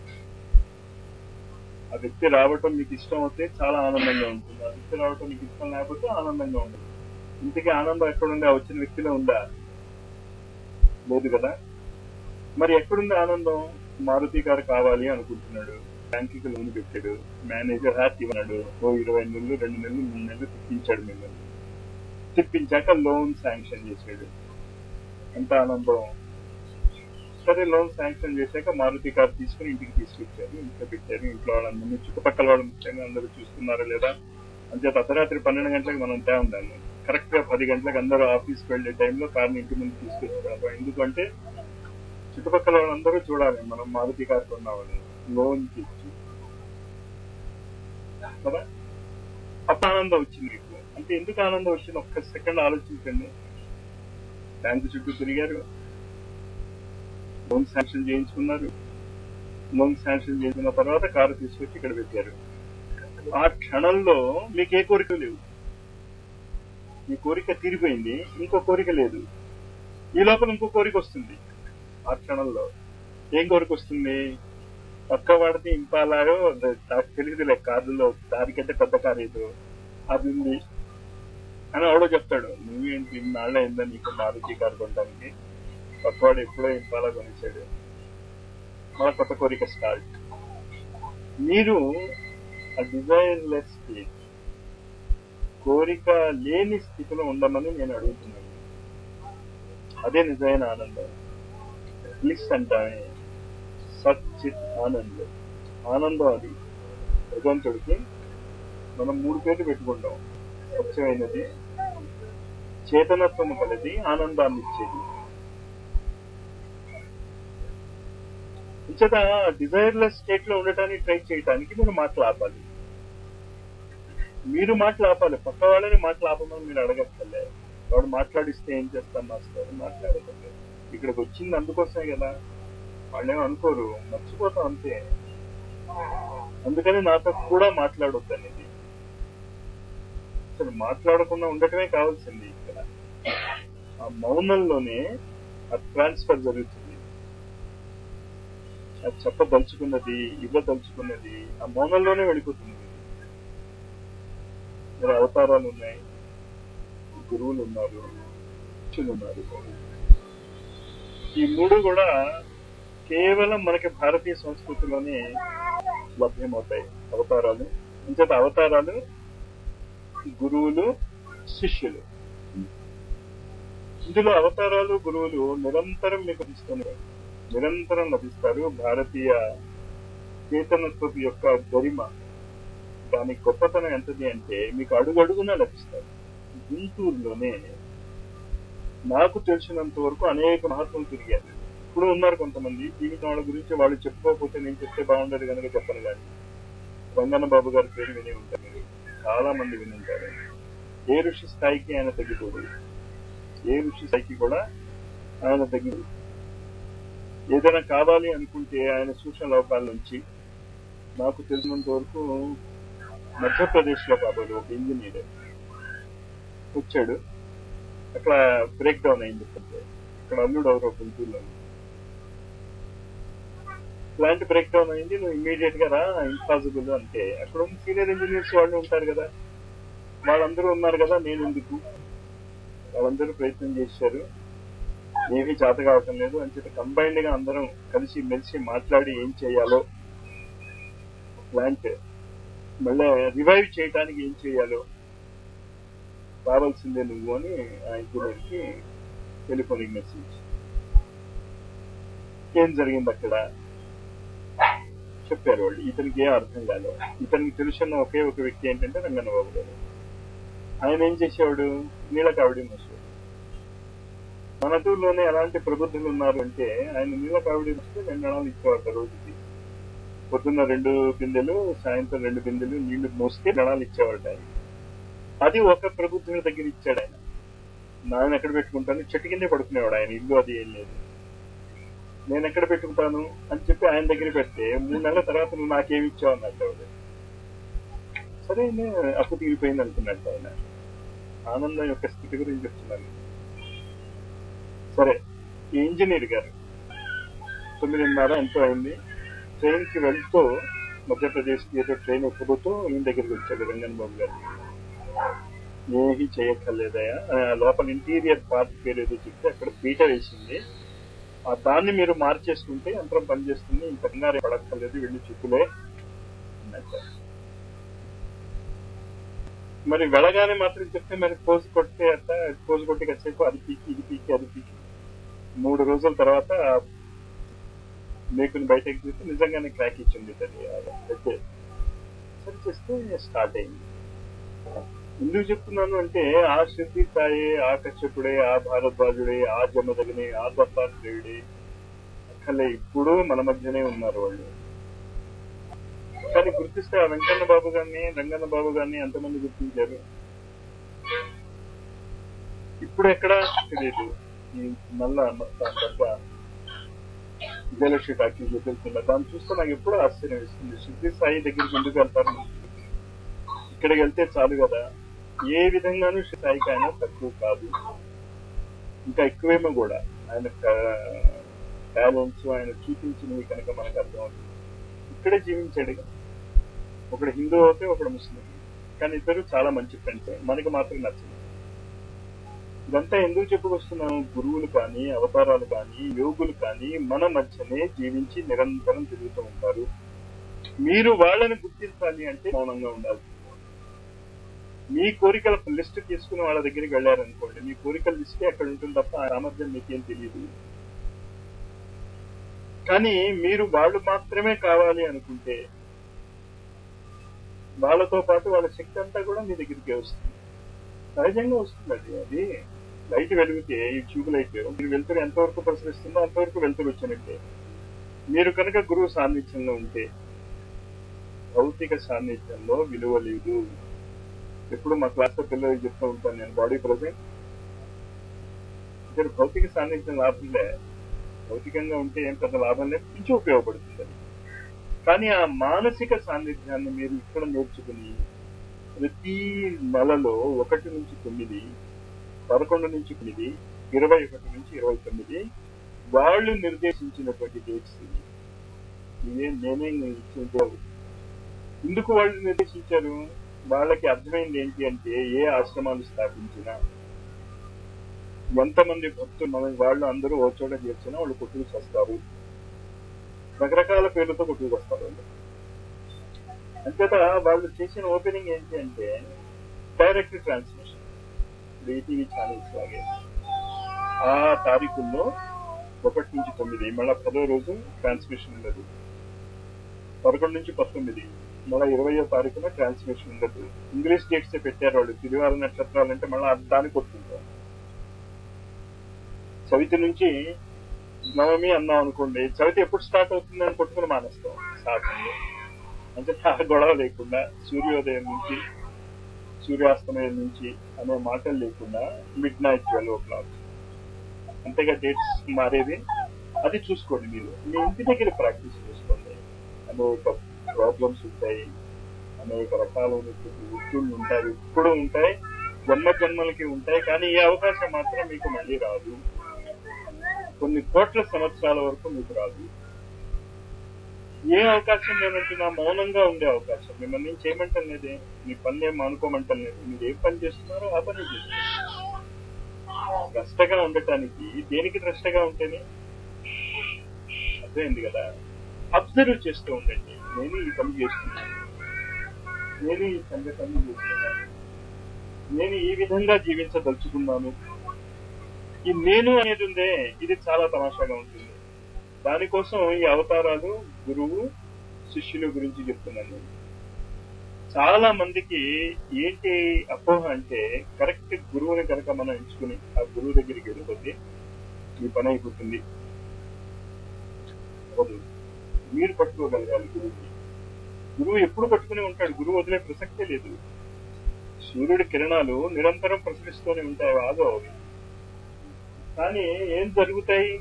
ఆ వ్యక్తి రావటం మీకు ఇష్టం అయితే చాలా ఆనందంగా ఉంటుంది ఆ వ్యక్తి రావటం మీకు ఇష్టం లేకపోతే ఆనందంగా ఉంటుంది ఇంతకీ ఆనందం ఎక్కడుంది ఆ వచ్చిన వ్యక్తిలో ఉందా లేదు కదా మరి ఎక్కడుంది ఆనందం మారుతి గారు కావాలి అనుకుంటున్నాడు బ్యాంకుకి లోన్ పెట్టాడు మేనేజర్ హ్యాపీ ఇవ్వనాడు ఓ ఇరవై నెలలు రెండు నెలలు మూడు నెలలు తిప్పించాడు మిమ్మల్ని తిప్పించాక లోన్ శాంక్షన్ చేశాడు ఎంత ఆనందం సరే లోన్ శాంక్షన్ చేశాక మారుతి కార్ తీసుకుని ఇంటికి తీసుకొచ్చారు ఇంట్లో పెట్టారు ఇంట్లో వాళ్ళందరినీ చుట్టుపక్కల వాళ్ళు ముఖ్యంగా అందరూ చూస్తున్నారా లేదా అంతే అర్ధరాత్రి పన్నెండు గంటలకు మనం తేం దాన్ని కరెక్ట్ గా పది గంటలకు అందరూ ఆఫీస్కి వెళ్లే టైంలో కార్ని ఇంటి ముందు తీసుకొచ్చుకోవడం ఎందుకంటే చుట్టుపక్కల వాళ్ళందరూ చూడాలి మనం మారుతి కార్ కొన్నామని లోన్ ఇచ్చి కదా అప్పుడు ఆనందం వచ్చింది మీకు అంటే ఎందుకు ఆనందం వచ్చింది ఒక్క సెకండ్ ఆలోచించండి బ్యాంకు చుట్టూ తిరిగారు లోన్ శాంక్షన్ చేయించుకున్నారు లోన్ శాంక్షన్ చేసిన తర్వాత కారు తీసుకొచ్చి ఇక్కడ పెట్టారు ఆ క్షణంలో మీకు ఏ కోరిక లేవు మీ కోరిక తీరిపోయింది ఇంకో కోరిక లేదు ఈ లోపల ఇంకో కోరిక వస్తుంది ఆ క్షణంలో ఏం కోరిక వస్తుంది పక్క వాడితే ఇంపాలాగో నాకు తెలియదులే కార్డులో దానికంటే పెద్ద కారు ఏదో అది ఉంది అని ఎవడో చెప్తాడు నువ్వేంటి నాళ్ళ అయిందా నీకు మారుతి కారు కొనడానికి పక్కవాడు ఎప్పుడో ఇంపాలా కొనిచ్చాడు మన కొత్త కోరిక స్టార్ట్ మీరు ఆ డిజైర్ లెస్ స్టేట్ కోరిక లేని స్థితిలో ఉండమని నేను అడుగుతున్నాను అదే నిజమైన ఆనందం బ్లిస్ అంటామే సచ్చిత్ ఆనందం ఆనందం అది భగవంతుడికి మనం మూడు పేర్లు పెట్టుకుంటాం స్వచ్ఛమైనది చేతనత్వం కలది ఆనందాన్ని ఇచ్చేది ఇంచేత డిజైర్లెస్ స్టేట్ లో ఉండటానికి ట్రై చేయడానికి మీరు మాటలు ఆపాలి మీరు మాటలు ఆపాలి పక్క వాళ్ళని మాటలు ఆపమని మీరు అడగక్కర్లే వాడు మాట్లాడిస్తే ఏం చేస్తాం మాస్టర్ మాట్లాడకండి ఇక్కడికి వచ్చింది అందుకోసమే కదా వాళ్ళేమో అనుకోరు మర్చిపోతాం అంతే అందుకని నాతో కూడా మాట్లాడొద్దు అనేది అసలు మాట్లాడకుండా ఉండటమే కావాల్సింది ఇక్కడ ఆ మౌనంలోనే ఆ ట్రాన్స్ఫర్ జరుగుతుంది అది చెప్పదలుచుకున్నది ఇవ్వదలుచుకున్నది ఆ మౌనంలోనే వెళ్ళిపోతుంది మరి అవతారాలు ఉన్నాయి గురువులు ఉన్నారు శిష్యులు ఉన్నారు ఈ మూడు కూడా కేవలం మనకి భారతీయ సంస్కృతిలోనే లభ్యమవుతాయి అవతారాలు ఇంచేత అవతారాలు గురువులు శిష్యులు ఇందులో అవతారాలు గురువులు నిరంతరం మీకు లభిస్తున్నారు నిరంతరం లభిస్తారు భారతీయ చేతనత్వపు యొక్క గరిమ దాని గొప్పతనం ఎంతది అంటే మీకు అడుగడుగునా లభిస్తారు గుంటూరులోనే నాకు తెలిసినంత వరకు అనేక మహాత్ములు తిరిగారు ఇప్పుడు ఉన్నారు కొంతమంది జీవితం వాళ్ళ గురించి వాళ్ళు చెప్పుకోకపోతే నేను చెప్తే బాగుండదు కనుక చెప్పను కానీ రంగన్న బాబు గారి పేరు విని ఉంటారు మీరు చాలా మంది విని ఉంటారు ఏ ఋషి స్థాయికి ఆయన తగ్గిపోదు ఏ ఋషి స్థాయికి కూడా ఆయన తగ్గిపోదు ఏదైనా కావాలి అనుకుంటే ఆయన సూచన లోపాల నుంచి నాకు తెలిసినంత వరకు మధ్యప్రదేశ్ లో కాబోలు ఒక ఇంజనీర్ వచ్చాడు అక్కడ బ్రేక్ డౌన్ అయింది ఇక్కడ అల్లుడు ఎవరో గుంటూరులో ప్లాంట్ బ్రేక్ డౌన్ అయింది నువ్వు ఇమీడియట్ గా రా ఇంపాసిబుల్ అంటే అక్కడ ఉన్న సీనియర్ ఇంజనీర్స్ వాళ్ళు ఉంటారు కదా వాళ్ళందరూ ఉన్నారు కదా నేను ఎందుకు వాళ్ళందరూ ప్రయత్నం చేశారు ఏమీ చేత కావటం లేదు అని చెప్పి కంబైన్డ్ గా అందరం కలిసి మెలిసి మాట్లాడి ఏం చేయాలో ప్లాంట్ మళ్ళీ రివైవ్ చేయడానికి ఏం చేయాలో రావాల్సిందే నువ్వు అని ఆ ఇంజనీర్ కి టెలిఫోనిక్ మెసేజ్ ఏం జరిగింది అక్కడ చెప్పారు వాళ్ళు ఇతనికి ఏం అర్థం కాలేదు ఇతనికి తెలుసున్న ఒకే ఒక వ్యక్తి ఏంటంటే రంగన్నబాబు గారు ఆయన ఏం చేసేవాడు నీళ్ళ కావిడి మోసేవాడు మన టూర్లోనే ఎలాంటి ప్రబుద్ధులు ఉన్నారు అంటే ఆయన నీళ్ళ కావిడి మోస్తే రెండు అణాలు ఇచ్చేవాడు రోజుకి పొద్దున్న రెండు బిందెలు సాయంత్రం రెండు బిందెలు నీళ్లు మోస్తే గణాలు ఇచ్చేవాడు ఆయన అది ఒక ప్రబుద్ధుని దగ్గర ఇచ్చాడు ఆయన నాయన ఎక్కడ పెట్టుకుంటాను చెట్టు కిందే పడుకునేవాడు ఆయన ఇల్లు అది ఏం లేదు నేను ఎక్కడ పెట్టుకుంటాను అని చెప్పి ఆయన దగ్గర పెడితే మూడు నెలల తర్వాత నువ్వు నాకేమి ఇచ్చావు అన్నట్టు ఆవిడ. సరే నేను అప్పు తీరిపోయింది అనుకున్నట్టు ఆయన ఆనందం యొక్క స్థితి గురించి చెప్తున్నాను సరే ఈ ఇంజనీర్ గారు తొమ్మిదిన్నర ఎంతో అయింది ట్రైన్ కి వెళ్తూ మధ్యప్రదేశ్ కి ఏదో ట్రైన్ ఎక్కుతూ ఈయన దగ్గరికి వచ్చాడు రంగన్ బాబు గారు ఏమీ చేయక్కర్లేదయా ఆ లోపల ఇంటీరియర్ పార్ట్ పేరు ఏదో చెప్తే అక్కడ పీట వేసింది ఆ దాన్ని మీరు మార్చేసుకుంటే యంత్రం పనిచేస్తుంది ఇంత కంగారు పడక్కర్లేదు వెళ్ళి చుట్టులే అన్నట్టు. మరి వెళ్ళగానే మాత్రం చెప్తే మరి పోజు కొట్టే అట్ట పోజు కొట్టి కాసేపు అది పీకి ఇది పీకి అది పీకి మూడు రోజుల తర్వాత మేకుని బయటకు తీస్తే నిజంగానే క్రాక్ ఇచ్చింది అది అయితే సరి చేస్తే స్టార్ట్ అయింది ఎందుకు చెప్తున్నాను అంటే ఆ శృతి తాయే ఆ కశ్యపుడే ఆ భారద్వాజుడే ఆ జమదగిని ఆ దత్తాత్రేయుడే అక్కలే ఇప్పుడు మన మధ్యనే ఉన్నారు వాళ్ళు కానీ గుర్తిస్తే ఆ వెంకన్న బాబు గారిని రంగన్న బాబు గారిని ఎంతమంది గుర్తించారు ఇప్పుడు ఎక్కడ తెలియదు ఈ మళ్ళా తప్ప విజయలక్ష్మి టాకీ చూపిస్తున్నా దాన్ని చూస్తే నాకు ఎప్పుడూ ఆశ్చర్యం వేస్తుంది శుద్ధి సాయి దగ్గరికి ఎందుకు వెళ్తారు ఇక్కడికి వెళ్తే చాలు కదా ఏ విధంగానూ సాయికి ఆయన తక్కువ కాదు ఇంకా ఎక్కువేమో కూడా ఆయన టాలెంట్స్ ఆయన చూపించినవి కనుక మనకు అర్థం అవుతుంది ఇక్కడే జీవించాడు ఇక. ఒకడు హిందూ అయితే ఒకడు ముస్లిం కానీ ఇద్దరు చాలా మంచి ఫ్రెండ్స్ మనకి మాత్రం నచ్చింది ఇదంతా ఎందుకు చెప్పుకొస్తున్నాం గురువులు కానీ అవతారాలు కానీ యోగులు కానీ మన మధ్యనే జీవించి నిరంతరం తిరుగుతూ ఉంటారు మీరు వాళ్ళని గుర్తించాలి అంటే మౌనంగా ఉండాలి మీ కోరికల లిస్ట్ తీసుకుని వాళ్ళ దగ్గరికి వెళ్ళారనుకోండి మీ కోరికల లిస్టే అక్కడ ఉంటుంది తప్ప ఆ సామర్థ్యం మీకేం తెలియదు కానీ మీరు వాళ్ళు మాత్రమే కావాలి అనుకుంటే వాళ్ళతో పాటు వాళ్ళ శక్తి అంతా కూడా మీ దగ్గరికి వస్తుంది సహజంగా వస్తుందండి అది లైట్ వెలిగితే ఈ ట్యూబ్ లైట్ మీరు వెళ్తురు ఎంతవరకు ప్రసరిస్తుందో అంతవరకు వెళ్తురు వచ్చినట్టే మీరు కనుక గురువు సాన్నిధ్యంలో ఉంటే భౌతిక సాన్నిధ్యంలో విలువ లేదు ఎప్పుడు మా క్లాస్ లో పిల్లలకి చెప్తూ ఉంటాను నేను బాడీ ప్రజెంట్ ఇక్కడ భౌతిక సాన్నిధ్యం లాభంలే భౌతికంగా ఉంటే ఏం పెద్ద లాభం లేదు కొంచెం ఉపయోగపడుతుంది అది. కానీ ఆ మానసిక సాన్నిధ్యాన్ని మీరు ఇక్కడ నేర్చుకుని ప్రతి నెలలో ఒకటి నుంచి తొమ్మిది పదకొండు నుంచి తొమ్మిది ఇరవై ఒకటి నుంచి ఇరవై తొమ్మిది వాళ్ళు నిర్దేశించినటువంటి డేట్స్ ఇవే నేనే ఇచ్చింది ఎందుకు వాళ్ళు నిర్దేశించారు వాళ్ళకి అర్థమైంది ఏంటి అంటే ఏ ఆశ్రమాలు స్థాపించినా ఎంతమంది భక్తులు మన వాళ్ళు అందరూ ఓ చోట చేర్చినా వాళ్ళు కొట్టుకు వస్తారు రకరకాల పేర్లతో కొట్టుకు వస్తారు వాళ్ళు అంచేత వాళ్ళు చేసిన ఓపెనింగ్ ఏంటి అంటే డైరెక్ట్ ట్రాన్స్మిషన్ ఈటీవీ ఛానల్స్ లాగే ఆ తారీఖుల్లో ఒకటి నుంచి తొమ్మిది మళ్ళా పదో రోజు ట్రాన్స్మిషన్ ఉండదు పదకొండు నుంచి పంతొమ్మిది మళ్ళీ ఇరవయో తారీఖున ట్రాన్స్మిషన్ ఉండదు ఇంగ్లీష్ డేట్స్ పెట్టారు వాళ్ళు తిరువాల నక్షత్రాలు అంటే మళ్ళీ దానికి కొట్టుకుంటారు చవితి నుంచి నవమి అన్నాం అనుకోండి చవితి ఎప్పుడు స్టార్ట్ అవుతుంది అని కొట్టుకుని మానేస్తాం స్టార్టింగ్ అంటే ఆ గొడవ లేకుండా సూర్యోదయం నుంచి సూర్యాస్తమయం నుంచి అనే మాటలు లేకుండా midnight twelve o'clock అంతేగా డేట్స్ మారేది అది చూసుకోండి మీరు మీ ఇంటి దగ్గర ప్రాక్టీస్ చేసుకోండి అనేక ప్రాబ్లమ్స్ ఉంటాయి అనేక రకాలైనటువంటి వృత్తులు ఉంటాయి ఇప్పుడు ఉంటాయి జన్మ జన్మలకి ఉంటాయి కానీ ఈ అవకాశం మాత్రం మీకు మళ్ళీ రాదు కొన్ని కోట్ల సంవత్సరాల వరకు మీకు రాదు ఏ అవకాశం లేనంటున్నా మౌనంగా ఉండే అవకాశం మిమ్మల్ని ఏం చేయమంటం లేదే మీ పని ఏం మానుకోమంటం లేదు మీరు ఏ పని చేస్తున్నారో ఆ పని చేస్తున్నారు ద్రష్టగా ఉండటానికి దేనికి ద్రష్టగా ఉంటేనే అర్థమైంది కదా అబ్జర్వ్ చేస్తూ ఉండండి నేను ఈ పని చేస్తున్నాను నేను ఈ సంఘటన చేస్తున్నాను నేను ఈ విధంగా జీవించదలుచుకున్నాను ఈ నేను అనేది ఉందే ఇది చాలా తమాషాగా ఉంటుంది దానికోసం ఈ అవతారాలు గురువు శిష్యుల గురించి చెప్తున్నాను నేను. చాలా మందికి ఏంటి అపోహ అంటే కరెక్ట్ గురువుని కనుక మనం ఎంచుకుని ఆ గురువు దగ్గరికి వెళ్ళిపోతే ఈ పని అయిపోతుంది అవ్వదు. మీరు పట్టుకోగలగాలి గురువుని గురువు ఎప్పుడు పట్టుకుని ఉంటాడు గురువు వదిలే ప్రసక్తే లేదు సూర్యుడి కిరణాలు నిరంతరం ప్రసరిస్తూనే ఉంటాయి ఆగో అవి కానీ ఏం జరుగుతాయి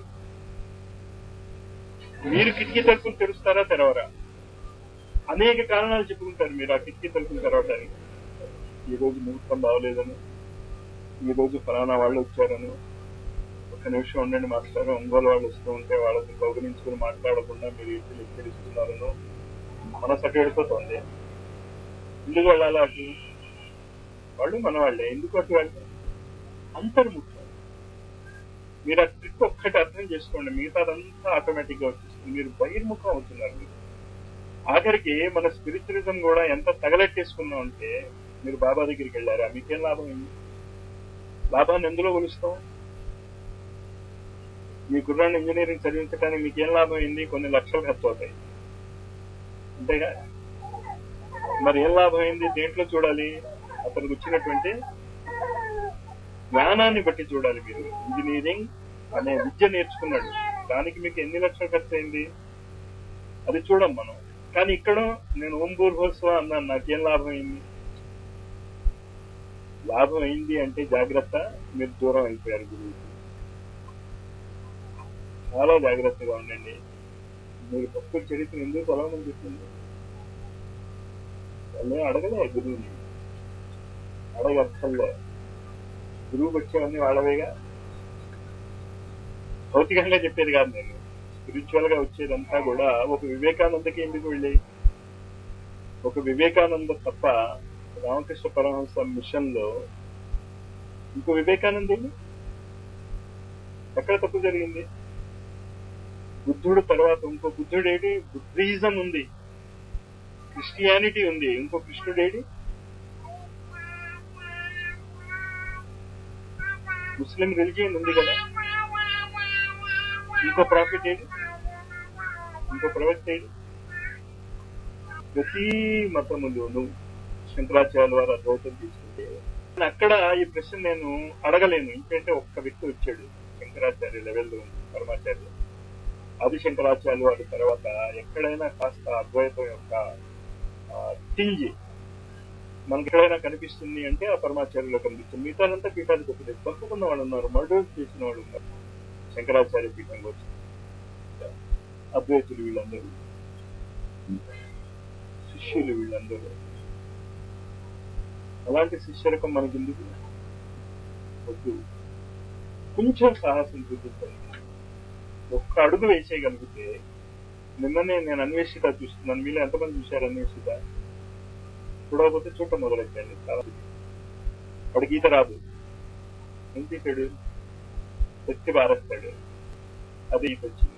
మీరు కిటికీ తలుపులు తెరుస్తారా తెరవరా అనేక కారణాలు చెప్పుకుంటారు మీరు ఆ కిటికీ తలుపులు తెరవడానికి ఈ రోజు ముహూర్తం బాగోలేదని ఈ రోజు ఫలానా వాళ్ళు వచ్చారని ఒక నిమిషం ఉండండి మాస్టర్ ఒంగోలు వాళ్ళు వస్తూ ఉంటే వాళ్ళని గౌరవించుకుని మాట్లాడకుండా మీరు ఇంటి లెక్కరిస్తున్నారను మనసు అటు వెళ్ళిపోతుంది ఎందుకు వెళ్ళాలి అటు వాళ్ళు మన వాళ్ళే ఎందుకు అటు వెళ్తారు అంతర్ముఖం మీరు ఆ ట్రిక్ ఒక్కటి అర్థం చేసుకోండి మిగతాదంతా ఆటోమేటిక్ గా వచ్చేస్తుంది మీరు బహిర్ముఖం అవుతున్నారు మీరు. ఆఖరికి మన స్పిరిచువలిజం కూడా ఎంత తగలెట్టేసుకున్నాం అంటే మీరు బాబా దగ్గరికి వెళ్ళారా మీకేం లాభం అయింది లాభాన్ని ఎందులో కొలుస్తాం మీ కుర్రాన్ని ఇంజనీరింగ్ చదివించడానికి మీకేం లాభం అయింది కొన్ని లక్షలు ఖర్చు అవుతాయి అంతేగా మరి ఏం లాభం అయింది దేంట్లో చూడాలి అతనికి వచ్చినటువంటి జ్ఞానాన్ని బట్టి చూడాలి మీరు ఇంజనీరింగ్ అనే విద్య నేర్చుకున్నాడు దానికి మీకు ఎన్ని లక్షలు ఖర్చు అయింది అది చూడం మనం కానీ ఇక్కడ నేను ఓం భూర్భోత్సవ అన్నాను నాకేం లాభం అయింది లాభం అయింది అంటే జాగ్రత్త మీరు దూరం అయిపోయారు గురువుకి చాలా జాగ్రత్తగా ఉండండి మీరు భక్తుల చరిత్ర ఎందుకు చదవమని చెప్పింది వాళ్ళు అడగలే గురువుని అడగక్కర్లే గురువుకి వచ్చేవన్నీ వాళ్ళవేగా భౌతికంగా చెప్పేది కాదు నేను స్పిరిచువల్ గా వచ్చేదంతా కూడా ఒక వివేకానందకి ఎందుకు వెళ్ళి ఒక వివేకానంద తప్ప రామకృష్ణ పరమహంస మిషన్ లో ఇంకో వివేకానంద ఏంటి? ఎక్కడ తప్పు జరిగింది బుద్ధుడు తర్వాత ఇంకో బుద్ధుడు ఏంటి బుద్ధిజం ఉంది క్రిస్టియానిటీ ఉంది ఇంకో కృష్ణుడు ఏంటి ముస్లిం రిలిజియన్ ఉంది కదా ఇంకో ప్రాఫిట్ ఏంటి ఇంకో ప్రవక్త ఏంటి ప్రతి మతములోను శంకరాచార్య వారు అద్వైతం తీసుకుంటే అక్కడ ఈ ప్రశ్న నేను అడగలేను ఎందుకంటే ఒక్క వ్యక్తి వచ్చాడు శంకరాచార్య లెవెల్లో పరమాచార్య ఆది శంకరాచార్య వారి తర్వాత ఎక్కడైనా కాస్త అద్వైతం యొక్క టింజి మనకి ఎక్కడైనా కనిపిస్తుంది అంటే ఆ పరమాచార్యలో కనిపిస్తుంది మిగతాదంతా పీఠాలు చెప్పలేదు తప్పుకున్న వాళ్ళు ఉన్నారు మర్డర్స్ చేసిన వాళ్ళు ఉన్నారు శంకరాచార్య పీఠంలో వచ్చి అద్వైతులు వీళ్ళందరూ శిష్యులు వీళ్ళందరూ అలాంటి శిష్యరకం మనకి ఎందుకు వద్దు కొంచెం సాహసం చూపిస్తాను ఒక్క అడుగు వేసేయగలిగితే నిన్ననే నేను అన్వేషిత చూస్తున్నాను మీలో ఎంతమంది చూశారు అన్వేషిత చూడకపోతే చూడటం మొదలెట్టాను చాలా వాడికి ఈత రాదు ఏం తీసాడు ఎత్తి బారేస్తాడు అది ఈత వచ్చింది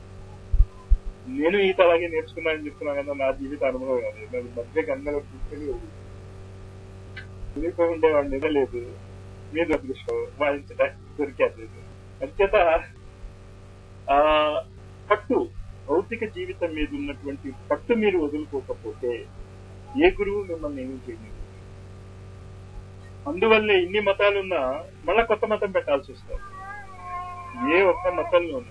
నేను ఈత అలాగే నేర్చుకున్నానని చెప్తున్నా కదా నా జీవిత అనుభవం కాదు నేను మధ్య గంగలో కూర్చొని మునిగిపోయి ఉండేవాడు నిదలేదు మీద అదృష్టం వాయించడానికి దొరికేది అంచేత ఆ పట్టు భౌతిక జీవితం మీద ఉన్నటువంటి పట్టు మీరు వదులుకోకపోతే ఏ గురువు మిమ్మల్ని ఏమీ చేయలేదు అందువల్లే ఇన్ని మతాలున్నా మళ్ళా కొత్త మతం పెట్టాల్సి వస్తుంది ఏ ఒక్క మతంలోనూ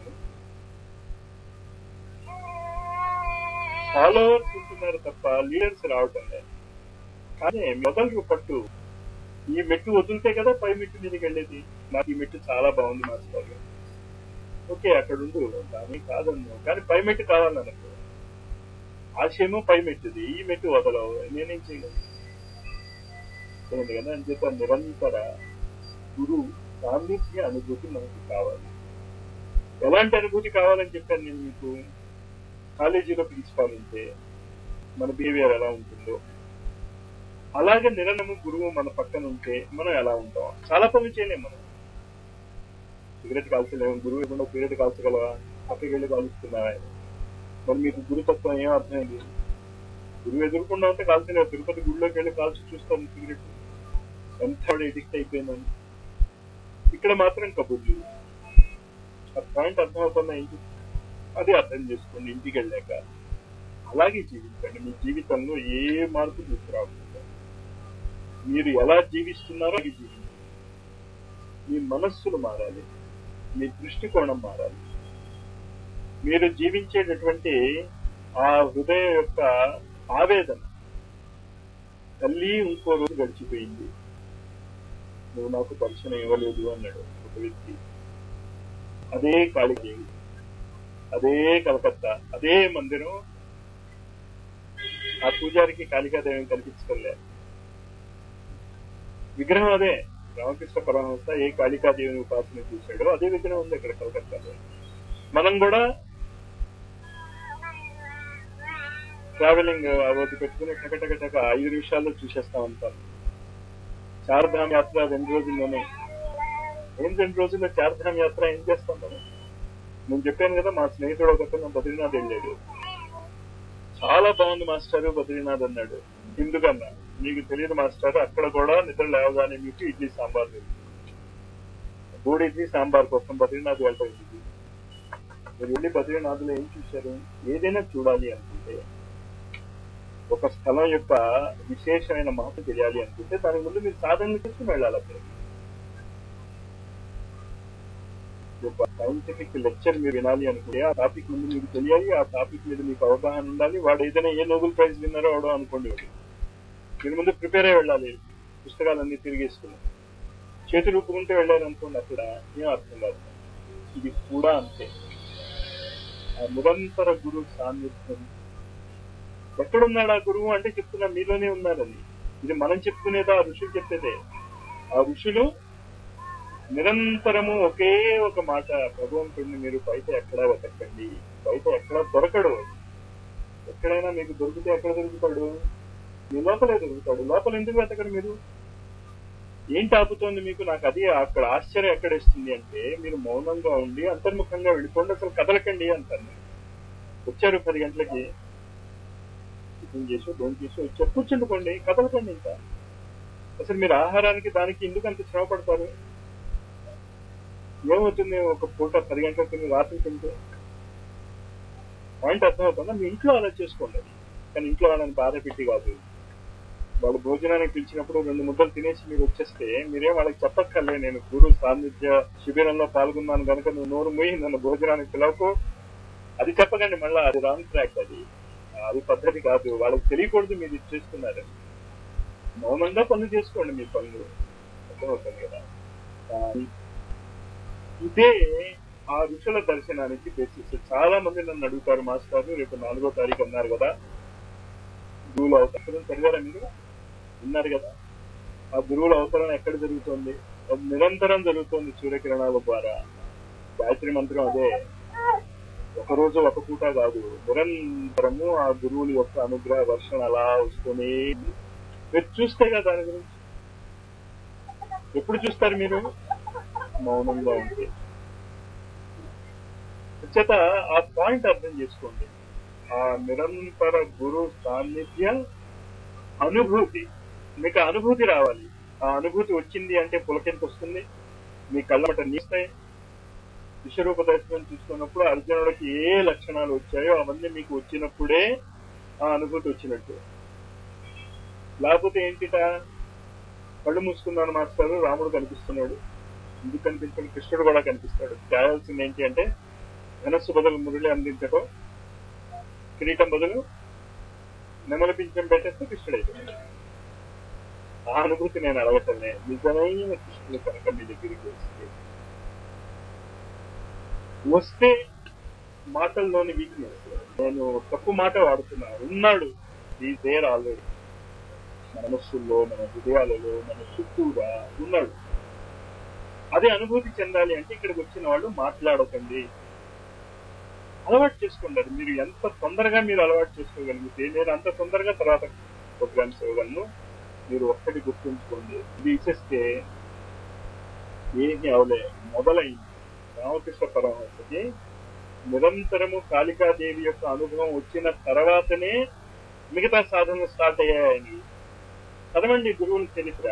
ఫాలోవర్స్ ఉంటున్నారు తప్ప లీడర్స్ రావటం లేదు కానీ మొదలు పట్టు ఈ మెట్టు వదిలితే కదా పై మెట్టు మీదకి వెళ్ళేది నాకు ఈ మెట్టు చాలా బాగుంది మాస్టర్ గారు ఓకే అక్కడ ఉండు దాని కాదన్ను కానీ పై మెట్టు కావాలన్నట్టు ఆశయము పై మెట్టుది ఈ మెట్టు వదలవు నేనేం చేయగలను తెలియదు కదా అని చెప్పి నిరంతర గురు సాన్నిధ్య అనుభూతి మనకు కావాలి ఎలాంటి అనుభూతి కావాలని చెప్పాను నేను మీకు కాలేజీలో ప్రిన్సిపాల్ ఉంటే మన బిహేవియర్ ఎలా ఉంటుందో అలాగే నిరంతరము గురువు మన పక్కన ఉంటే మనం ఎలా ఉంటాం చాలా పనులు చేయలేం మనం సిగరెట్ కాల్చలేము గురువు ఏమన్నా సిగరెట్ కాల్చగలవా పక్కకి వెళ్ళి కాలుస్తున్నావా మరి మీకు గురుతత్వం ఏం అర్థమైంది గురువు ఎదుర్కొండా ఉంటే కాల్చలేవు తిరుపతి గుడిలోకి వెళ్ళి కాల్చి చూస్తాను సిగరెట్ ఎంత ఎడిక్ట్ అయిపోయిందని ఇక్కడ మాత్రం కబుర్లు ఆ పాయింట్ అర్థమవుతున్నా ఏంటి అది అర్థం చేసుకోండి ఇంటికి వెళ్ళాక అలాగే జీవించండి మీ జీవితంలో ఏ మార్పు తీసుకురాకుండా మీరు ఎలా జీవిస్తున్నారో అది జీవించండి మీ మనస్సులు మారాలి మీ దృష్టికోణం మారాలి మీరు జీవించేటటువంటి ఆ హృదయం యొక్క ఆవేదన తల్లి ఇంకో రోజు గడిచిపోయింది నువ్వు నాకు దర్శనం ఇవ్వలేదు అన్నాడు ఒక వ్యక్తి అదే కాళికేవి అదే కలకత్తా అదే మందిరం ఆ పూజారికి కాళికాదేవిని కనిపించలే విగ్రహం అదే రామకృష్ణ పరమహంస ఏ కాళికాదేవిని ఉపాసన చూశాడో అదే విగ్రహం ఉంది ఇక్కడ కలకత్తాలో మనం కూడా ట్రావెలింగ్ అవతి పెట్టుకుని టకటకటక ఐదు నిమిషాల్లో చూసేస్తా ఉంటాను చార్ధామ్ యాత్ర రెండు రోజుల్లోనే ఏం రెండు రోజుల్లో చార్ధామ్ యాత్ర ఏం చేస్తాం మనం నేను చెప్పాను కదా మా స్నేహితుడు ఒకతను బద్రీనాథ్ వెళ్ళాడు చాలా బాగుంది మాస్టర్ బద్రీనాథ్ అన్నాడు ఎందుకన్నా మీకు తెలియదు మాస్టర్ అక్కడ కూడా నిద్ర లేవగానే మీకు ఇడ్లీ సాంబార్ దొరుకుతుంది మూడు ఇడ్లీ సాంబార్ కోసం బద్రీనాథ్ వెళ్ళటం ఇది మీరు వెళ్ళి బద్రీనాథ్లో ఏం చూశారు ఏదైనా చూడాలి అనుకుంటే ఒక స్థలం యొక్క విశేషమైన మహత్వం తెలియాలి అనుకుంటే దాని ముందు మీరు సాధన చేసుకుని వెళ్ళాలి అక్కడికి ఒక సైంటిఫిక్ లెక్చర్ మీరు వినాలి అనుకుంటే ఆ టాపిక్ ముందు మీకు తెలియాలి ఆ టాపిక్ మీద మీకు అవగాహన ఉండాలి వాడు ఏదైనా ఏ నోబెల్ ప్రైజ్ విన్నారో అవడం అనుకోండి వాడు మీరు ముందు ప్రిపేర్ అయి వెళ్ళాలి పుస్తకాలన్నీ తిరిగేసుకుని చేతులు ఊపుకుంటూ వెళ్ళారు అనుకోండి అక్కడ ఏం అర్థం కాదు ఇది కూడా అంతే ఆ నిరంతర గురు సాన్నిధ్యం ఎక్కడున్నాడు ఆ గురువు అంటే చెప్తున్నా మీలోనే ఉన్నారని ఇది మనం చెప్పుకునేదా ఆ ఋషులు చెప్పేదే ఆ ఋషులు నిరంతరము ఒకే ఒక మాట భగవంతుడిని మీరు బయట ఎక్కడా వెతకండి బయట ఎక్కడా దొరకడు ఎక్కడైనా మీకు దొరికితే ఎక్కడ దొరుకుతాడు మీ లోపలే దొరుకుతాడు లోపల ఎందుకు వెతకడు మీరు ఏంటి ఆపుతోంది మీకు నాకు అది అక్కడ ఆశ్చర్యం ఎక్కడేస్తుంది అంటే మీరు మౌనంగా ఉండి అంతర్ముఖంగా వెళ్ళిపోండి అసలు కదలకండి అంటాను నేను. వచ్చారు పది గంటలకి టిఫిన్ చేసి భోజనం చేసి వచ్చారు కూర్చుండుకోండి కదలకండి ఇంకా అసలు మీరు ఆహారానికి దానికి ఎందుకు అంత శ్రమ పడతారు ఏమవుతుంది ఒక పూట పది గంటలకు తిని రాత్రి తింటే పాయింట్ అర్థమవుతుందా మీ ఇంట్లో అలా చేసుకోండి అది. కానీ ఇంట్లో వాళ్ళని బాధ పెట్టి కాదు వాళ్ళు భోజనానికి పిలిచినప్పుడు రెండు ముద్దలు తినేసి మీరు వచ్చేస్తే మీరేం వాళ్ళకి చెప్పక్కర్లే నేను గురు సాన్నిధ్య శిబిరంలో పాల్గొన్నాను కనుక నువ్వు నోరు మూయి నన్ను భోజనానికి పిలవకు అది చెప్పకండి మళ్ళా అది రాంగ్ ట్రాక్ అది అది పద్ధతి కాదు వాళ్ళకి తెలియకూడదు మీరు ఇది చేస్తున్నారు మౌనంగా పనులు చేసుకోండి మీ పనులు అర్థమవుతుంది కదా ఆ, ఇదే ఆ ఋషుల దర్శనానికి బేసిస్ చాలా మంది నన్ను అడుగుతారు మాస్టర్ రేపు నాలుగో తారీఖు అన్నారు కదా గురువుల అవతరణ చదివారా మీరు విన్నారు కదా ఆ గురువుల అవతరణ ఎక్కడ జరుగుతుంది అది నిరంతరం జరుగుతుంది సూర్యకిరణాల ద్వారా గాయత్రి మంత్రం అదే ఒక రోజు ఒక పూట కాదు నిరంతరము ఆ గురువుల యొక్క అనుగ్రహ వర్షం అలా వస్తూనే ఉంది. మీరు చూస్తే కదా దాని గురించి ఎప్పుడు చూస్తారు మీరు మౌనంగా ఉంటే చేత ఆ పాయింట్ అర్థం చేసుకోండి ఆ నిరంతర గురు సాన్నిధ్య అనుభూతి మీకు ఆ అనుభూతి రావాలి ఆ అనుభూతి వచ్చింది అంటే పులకెంత వస్తుంది మీ కళ్ళమట నీస్తాయి విశ్వరూప దర్శనం చూసుకున్నప్పుడు అర్జునుడికి ఏ లక్షణాలు వచ్చాయో అవన్నీ మీకు వచ్చినప్పుడే ఆ అనుభూతి వచ్చినట్టు లేకపోతే ఏంటిట కళ్ళు మూసుకున్నాడు మాస్టర్ రాముడు కనిపిస్తున్నాడు ఎందుకు కనిపించాడు కృష్ణుడు కూడా కనిపిస్తాడు చేయాల్సింది ఏంటి అంటే ధనస్సు బదులు మురళి అందించటం కిరీటం బదులు నెమలి పింఛం పెట్టేస్తే కృష్ణుడు అయిపోయాడు ఆ అనుభూతి నేను అడగటమే నిజమైన కృష్ణుడు కనుక మీ దగ్గరికి వస్తే వస్తే మాటల్లోని వీక్నెస్ నేను తప్పు మాట వాడుతున్నా ఉన్నాడు ఈ దేర్ ఆల్రెడీ మనస్సుల్లో మన హృదయాలలో మన చుట్టూరా ఉన్నాడు అదే అనుభూతి చెందాలి అంటే ఇక్కడికి వచ్చిన వాళ్ళు మాట్లాడకండి అలవాటు చేసుకోండి అది మీరు ఎంత తొందరగా మీరు అలవాటు చేసుకోగలిగితే నేను అంత తొందరగా తర్వాత ప్రోగ్రామ్స్ ఇవ్వగలను మీరు ఒక్కటి గుర్తుంచుకోండి ఇది ఇచ్చేస్తే ఏమీ అవలే మొదలైంది రామకృష్ణ పరమహంసకి నిరంతరము కాళికాదేవి యొక్క అనుభవం వచ్చిన తర్వాతనే మిగతా సాధనలు స్టార్ట్ అయ్యాయని చదవండి గురువుల చరిత్ర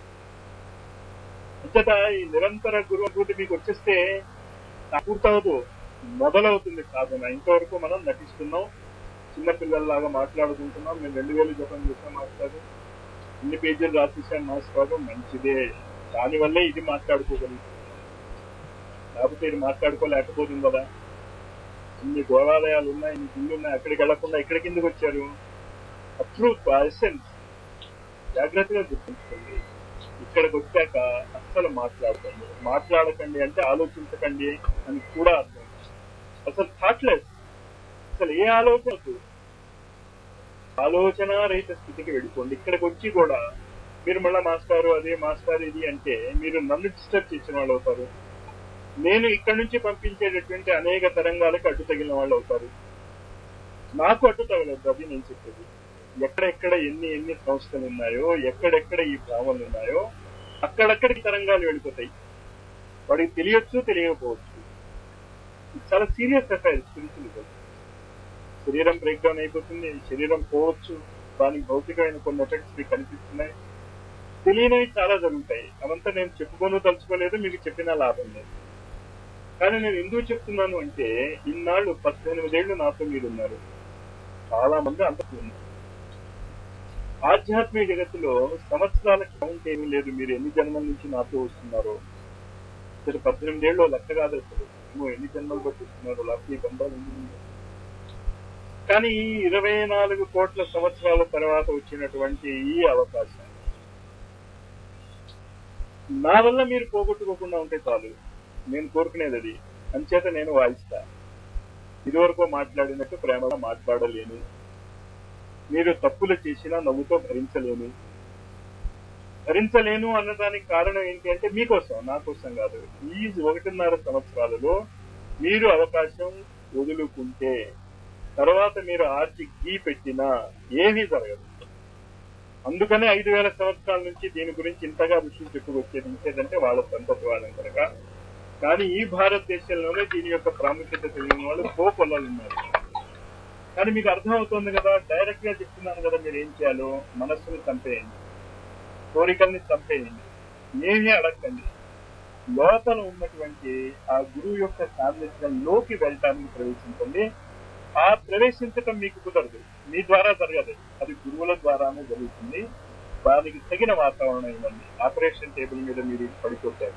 అంతట ఈ నిరంతర గురువు అనుభూతి మీకు వచ్చేస్తే పూర్తవదు మొదలవుతుంది సాధన ఇంతవరకు మనం నటిస్తున్నాం చిన్న పిల్లల్లాగా మాట్లాడుకుంటున్నాం మేము రెండు వేలు జపం చేసాం మాస్టారు ఇన్ని పేజీలు రాసేసాం మాస్టారు మంచిదే దానివల్లే ఇది మాట్లాడుకోగలుగుతున్నాం లేకపోతే ఇది మాట్లాడుకోలేకపోతుంది కదా ఇన్ని దేవాలయాలు ఉన్నాయి ఇన్ని గుళ్ళు ఉన్నాయి అక్కడికి వెళ్లకుండా ఇక్కడ కిందకి వచ్చారు ట్రూత్ ఎసెన్స్ జాగ్రత్తగా గుర్తుంచుకోండి ఇక్కడికి వచ్చాక అస్సలు మాట్లాడకండి మాట్లాడకండి అంటే ఆలోచించకండి అని కూడా అర్థం అసలు థాట్లెస్ అసలు ఏ ఆలోచన వద్దు. ఆలోచన రహిత స్థితికి వెళ్ళిపోండి ఇక్కడికి వచ్చి కూడా మీరు మళ్ళా మాస్టారు అదే మాస్టారు ఇది అంటే మీరు నన్ను డిస్టర్బ్ చేసిన వాళ్ళు అవుతారు నేను ఇక్కడి నుంచి పంపించేటటువంటి అనేక తరంగాలకు అడ్డు తగిలిన వాళ్ళు అవుతారు నాకు అడ్డు తగలదు అది నేను చెప్పేది ఎక్కడెక్కడ ఎన్ని ఎన్ని సంస్థలు ఉన్నాయో ఎక్కడెక్కడ ఈ భావనలు ఉన్నాయో అక్కడక్కడికి తరంగాలు వెళ్ళిపోతాయి వాడికి తెలియచ్చు తెలియకపోవచ్చు ఇది చాలా సీరియస్ అఫైర్ స్పిరిచువల్ శరీరం బ్రేక్ డౌన్ అయిపోతుంది శరీరం పోవచ్చు దానికి భౌతికమైన కొన్ని ఎఫెక్ట్స్ మీకు కనిపిస్తున్నాయి తెలియనివి చాలా జరుగుతాయి అవంతా నేను చెప్పుకోను తలుచుకోలేదు మీకు చెప్పినా లాభం లేదు కానీ నేను ఎందుకు చెప్తున్నాను అంటే ఇన్నాళ్ళు పద్దెనిమిదేళ్లు నాతో మీరు ఉన్నారు చాలా మంది అంత ఉన్నారు ఆధ్యాత్మిక జగత్తులో సంవత్సరాల కౌంట్ ఏమీ లేదు మీరు ఎన్ని జన్మల నుంచి నాతో వస్తున్నారో అసలు పద్దెనిమిదేళ్ళు లెక్క కాదు అసలు ఏమో ఎన్ని జన్మలు పట్టిస్తున్నారు లేకపోతే ఈ బంధాలు ఎన్ని ఉన్నాయి. కానీ ఈ ఇరవై నాలుగు కోట్ల సంవత్సరాల తర్వాత వచ్చినటువంటి ఈ అవకాశం నా వల్ల మీరు పోగొట్టుకోకుండా ఉంటే చాలు నేను కోరుకునేది అది అంచేత నేను వాయిస్తా ఇదివరకు మాట్లాడినట్టు ప్రేమగా మాట్లాడలేను మీరు తప్పులు చేసినా నవ్వుతో భరించలేను భరించలేను అన్నదానికి కారణం ఏంటి అంటే మీకోసం నా కోసం కాదు ఈ ఒకటిన్నర సంవత్సరాలలో మీరు అవకాశం వదులుకుంటే తర్వాత మీరు ఆర్చి గీ పెట్టినా ఏమీ జరగదు అందుకనే ఐదు వేల సంవత్సరాల నుంచి దీని గురించి ఇంతగా ఋషులు చెప్పుకొచ్చేది ఇంకేదంటే వాళ్ళ సంతతి వాళ్ళని కనుక కానీ ఈ భారతదేశంలోనే దీని యొక్క ప్రాముఖ్యత తెలియని వాళ్ళు కోకొల్లలు ఉన్నారు కానీ మీకు అర్థమవుతుంది కదా డైరెక్ట్ గా చెప్తున్నాను కదా మీరు ఏం చేయాలో మనస్సుని చంపేయండి కోరికల్ని చంపేయండి ఏమీ అడగండి లోపల ఉన్నటువంటి ఆ గురువు యొక్క సాన్నిధ్యంలోకి వెళ్ళటానికి ప్రవేశించండి ఆ ప్రవేశించటం మీకు కుదరదు మీ ద్వారా జరగదు అది గురువుల ద్వారానే జరుగుతుంది దానికి తగిన వాతావరణం ఇవ్వండి ఆపరేషన్ టేబుల్ మీద మీరు పడిపోతాక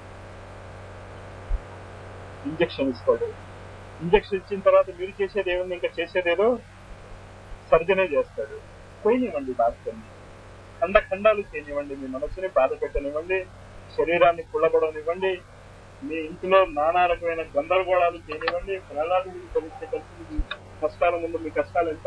ఇంజక్షన్ ఇస్తాడు ఇంజక్షన్ ఇచ్చిన తర్వాత మీరు చేసేది ఏముంది ఇంకా చేసేదేదో సర్జనే చేస్తాడు పోయినివ్వండి డాక్టర్ని ఖండ ఖండాలు చేయనివ్వండి మీ మనసుని బాధ పెట్టనివ్వండి శరీరాన్ని కుళ్ళబడనివ్వండి మీ ఇంట్లో నానా రకమైన గందరగోళాలు చేయనివ్వండి ప్రహ్లాదుడికి కలిసి కలిసి మీ కష్టాల ముందు మీ కష్టాలు ఎంత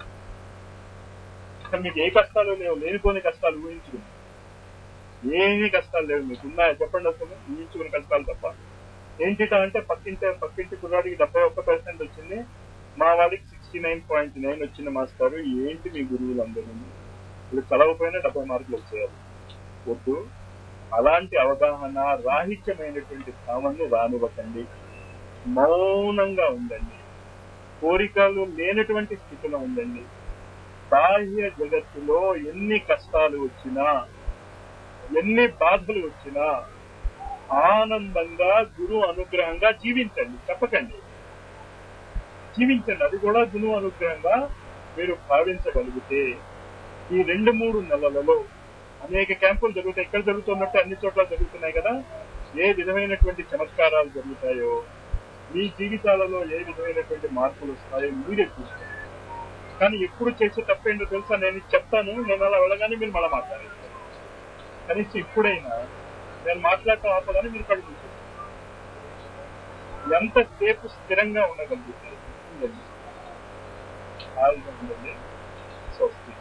అసలు మీకు ఏ కష్టాలు లేవు లేనిపోని కష్టాలు ఊహించుకుని ఏమీ కష్టాలు లేవు మీకు ఉన్నాయా చెప్పండి అసలు ఊహించుకుని కష్టాలు తప్ప ఏంటిట అంటే పక్కింటి పక్కింటి కుర్రాడికి డెబ్బై ఒక్క పర్సెంట్ వచ్చింది మా వాడికి సిక్స్టీ నైన్ పాయింట్ నైన్ వచ్చిన మాస్టారు ఏంటి మీ గురువులు అందరూ ఇప్పుడు చదవకపోయినా డెబ్బై మార్కులు వచ్చేయాలి వద్దు అలాంటి అవగాహన రాహిత్యమైనటువంటి భావాన్ని రానివ్వకండి మౌనంగా ఉండండి కోరికలు లేనటువంటి స్థితిలో ఉండండి బాహ్య జగత్తులో ఎన్ని కష్టాలు వచ్చినా ఎన్ని బాధలు వచ్చినా ఆనందంగా గురు అనుగ్రహంగా జీవించండి చెప్పకండి జీవించండి అది కూడా గురు అనుగ్రహంగా మీరు భావించగలిగితే ఈ రెండు మూడు నెలలలో అనేక క్యాంపులు జరుగుతాయి ఎక్కడ జరుగుతున్నట్టు అన్ని చోట్ల జరుగుతున్నాయి కదా ఏ విధమైనటువంటి చమత్కారాలు జరుగుతాయో మీ జీవితాలలో ఏ విధమైనటువంటి మార్పులు వస్తాయో మీరే చూస్తారు కానీ ఎప్పుడు చేసే తప్పేంటో తెలుసా నేను ఇది చెప్తాను నేను అలా వెళ్ళగానే మీరు మళ్ళీ మాట్లాడేస్తారు కనీసం ఇప్పుడైనా నేను మాట్లాడటం ఆపగానే మీరు కడుపు మూసేస్తారు. ఎంతసేపు స్థిరంగా ఉండగలుగుతారు ఉండండి. హాయిగా ఉండండి స్వస్తి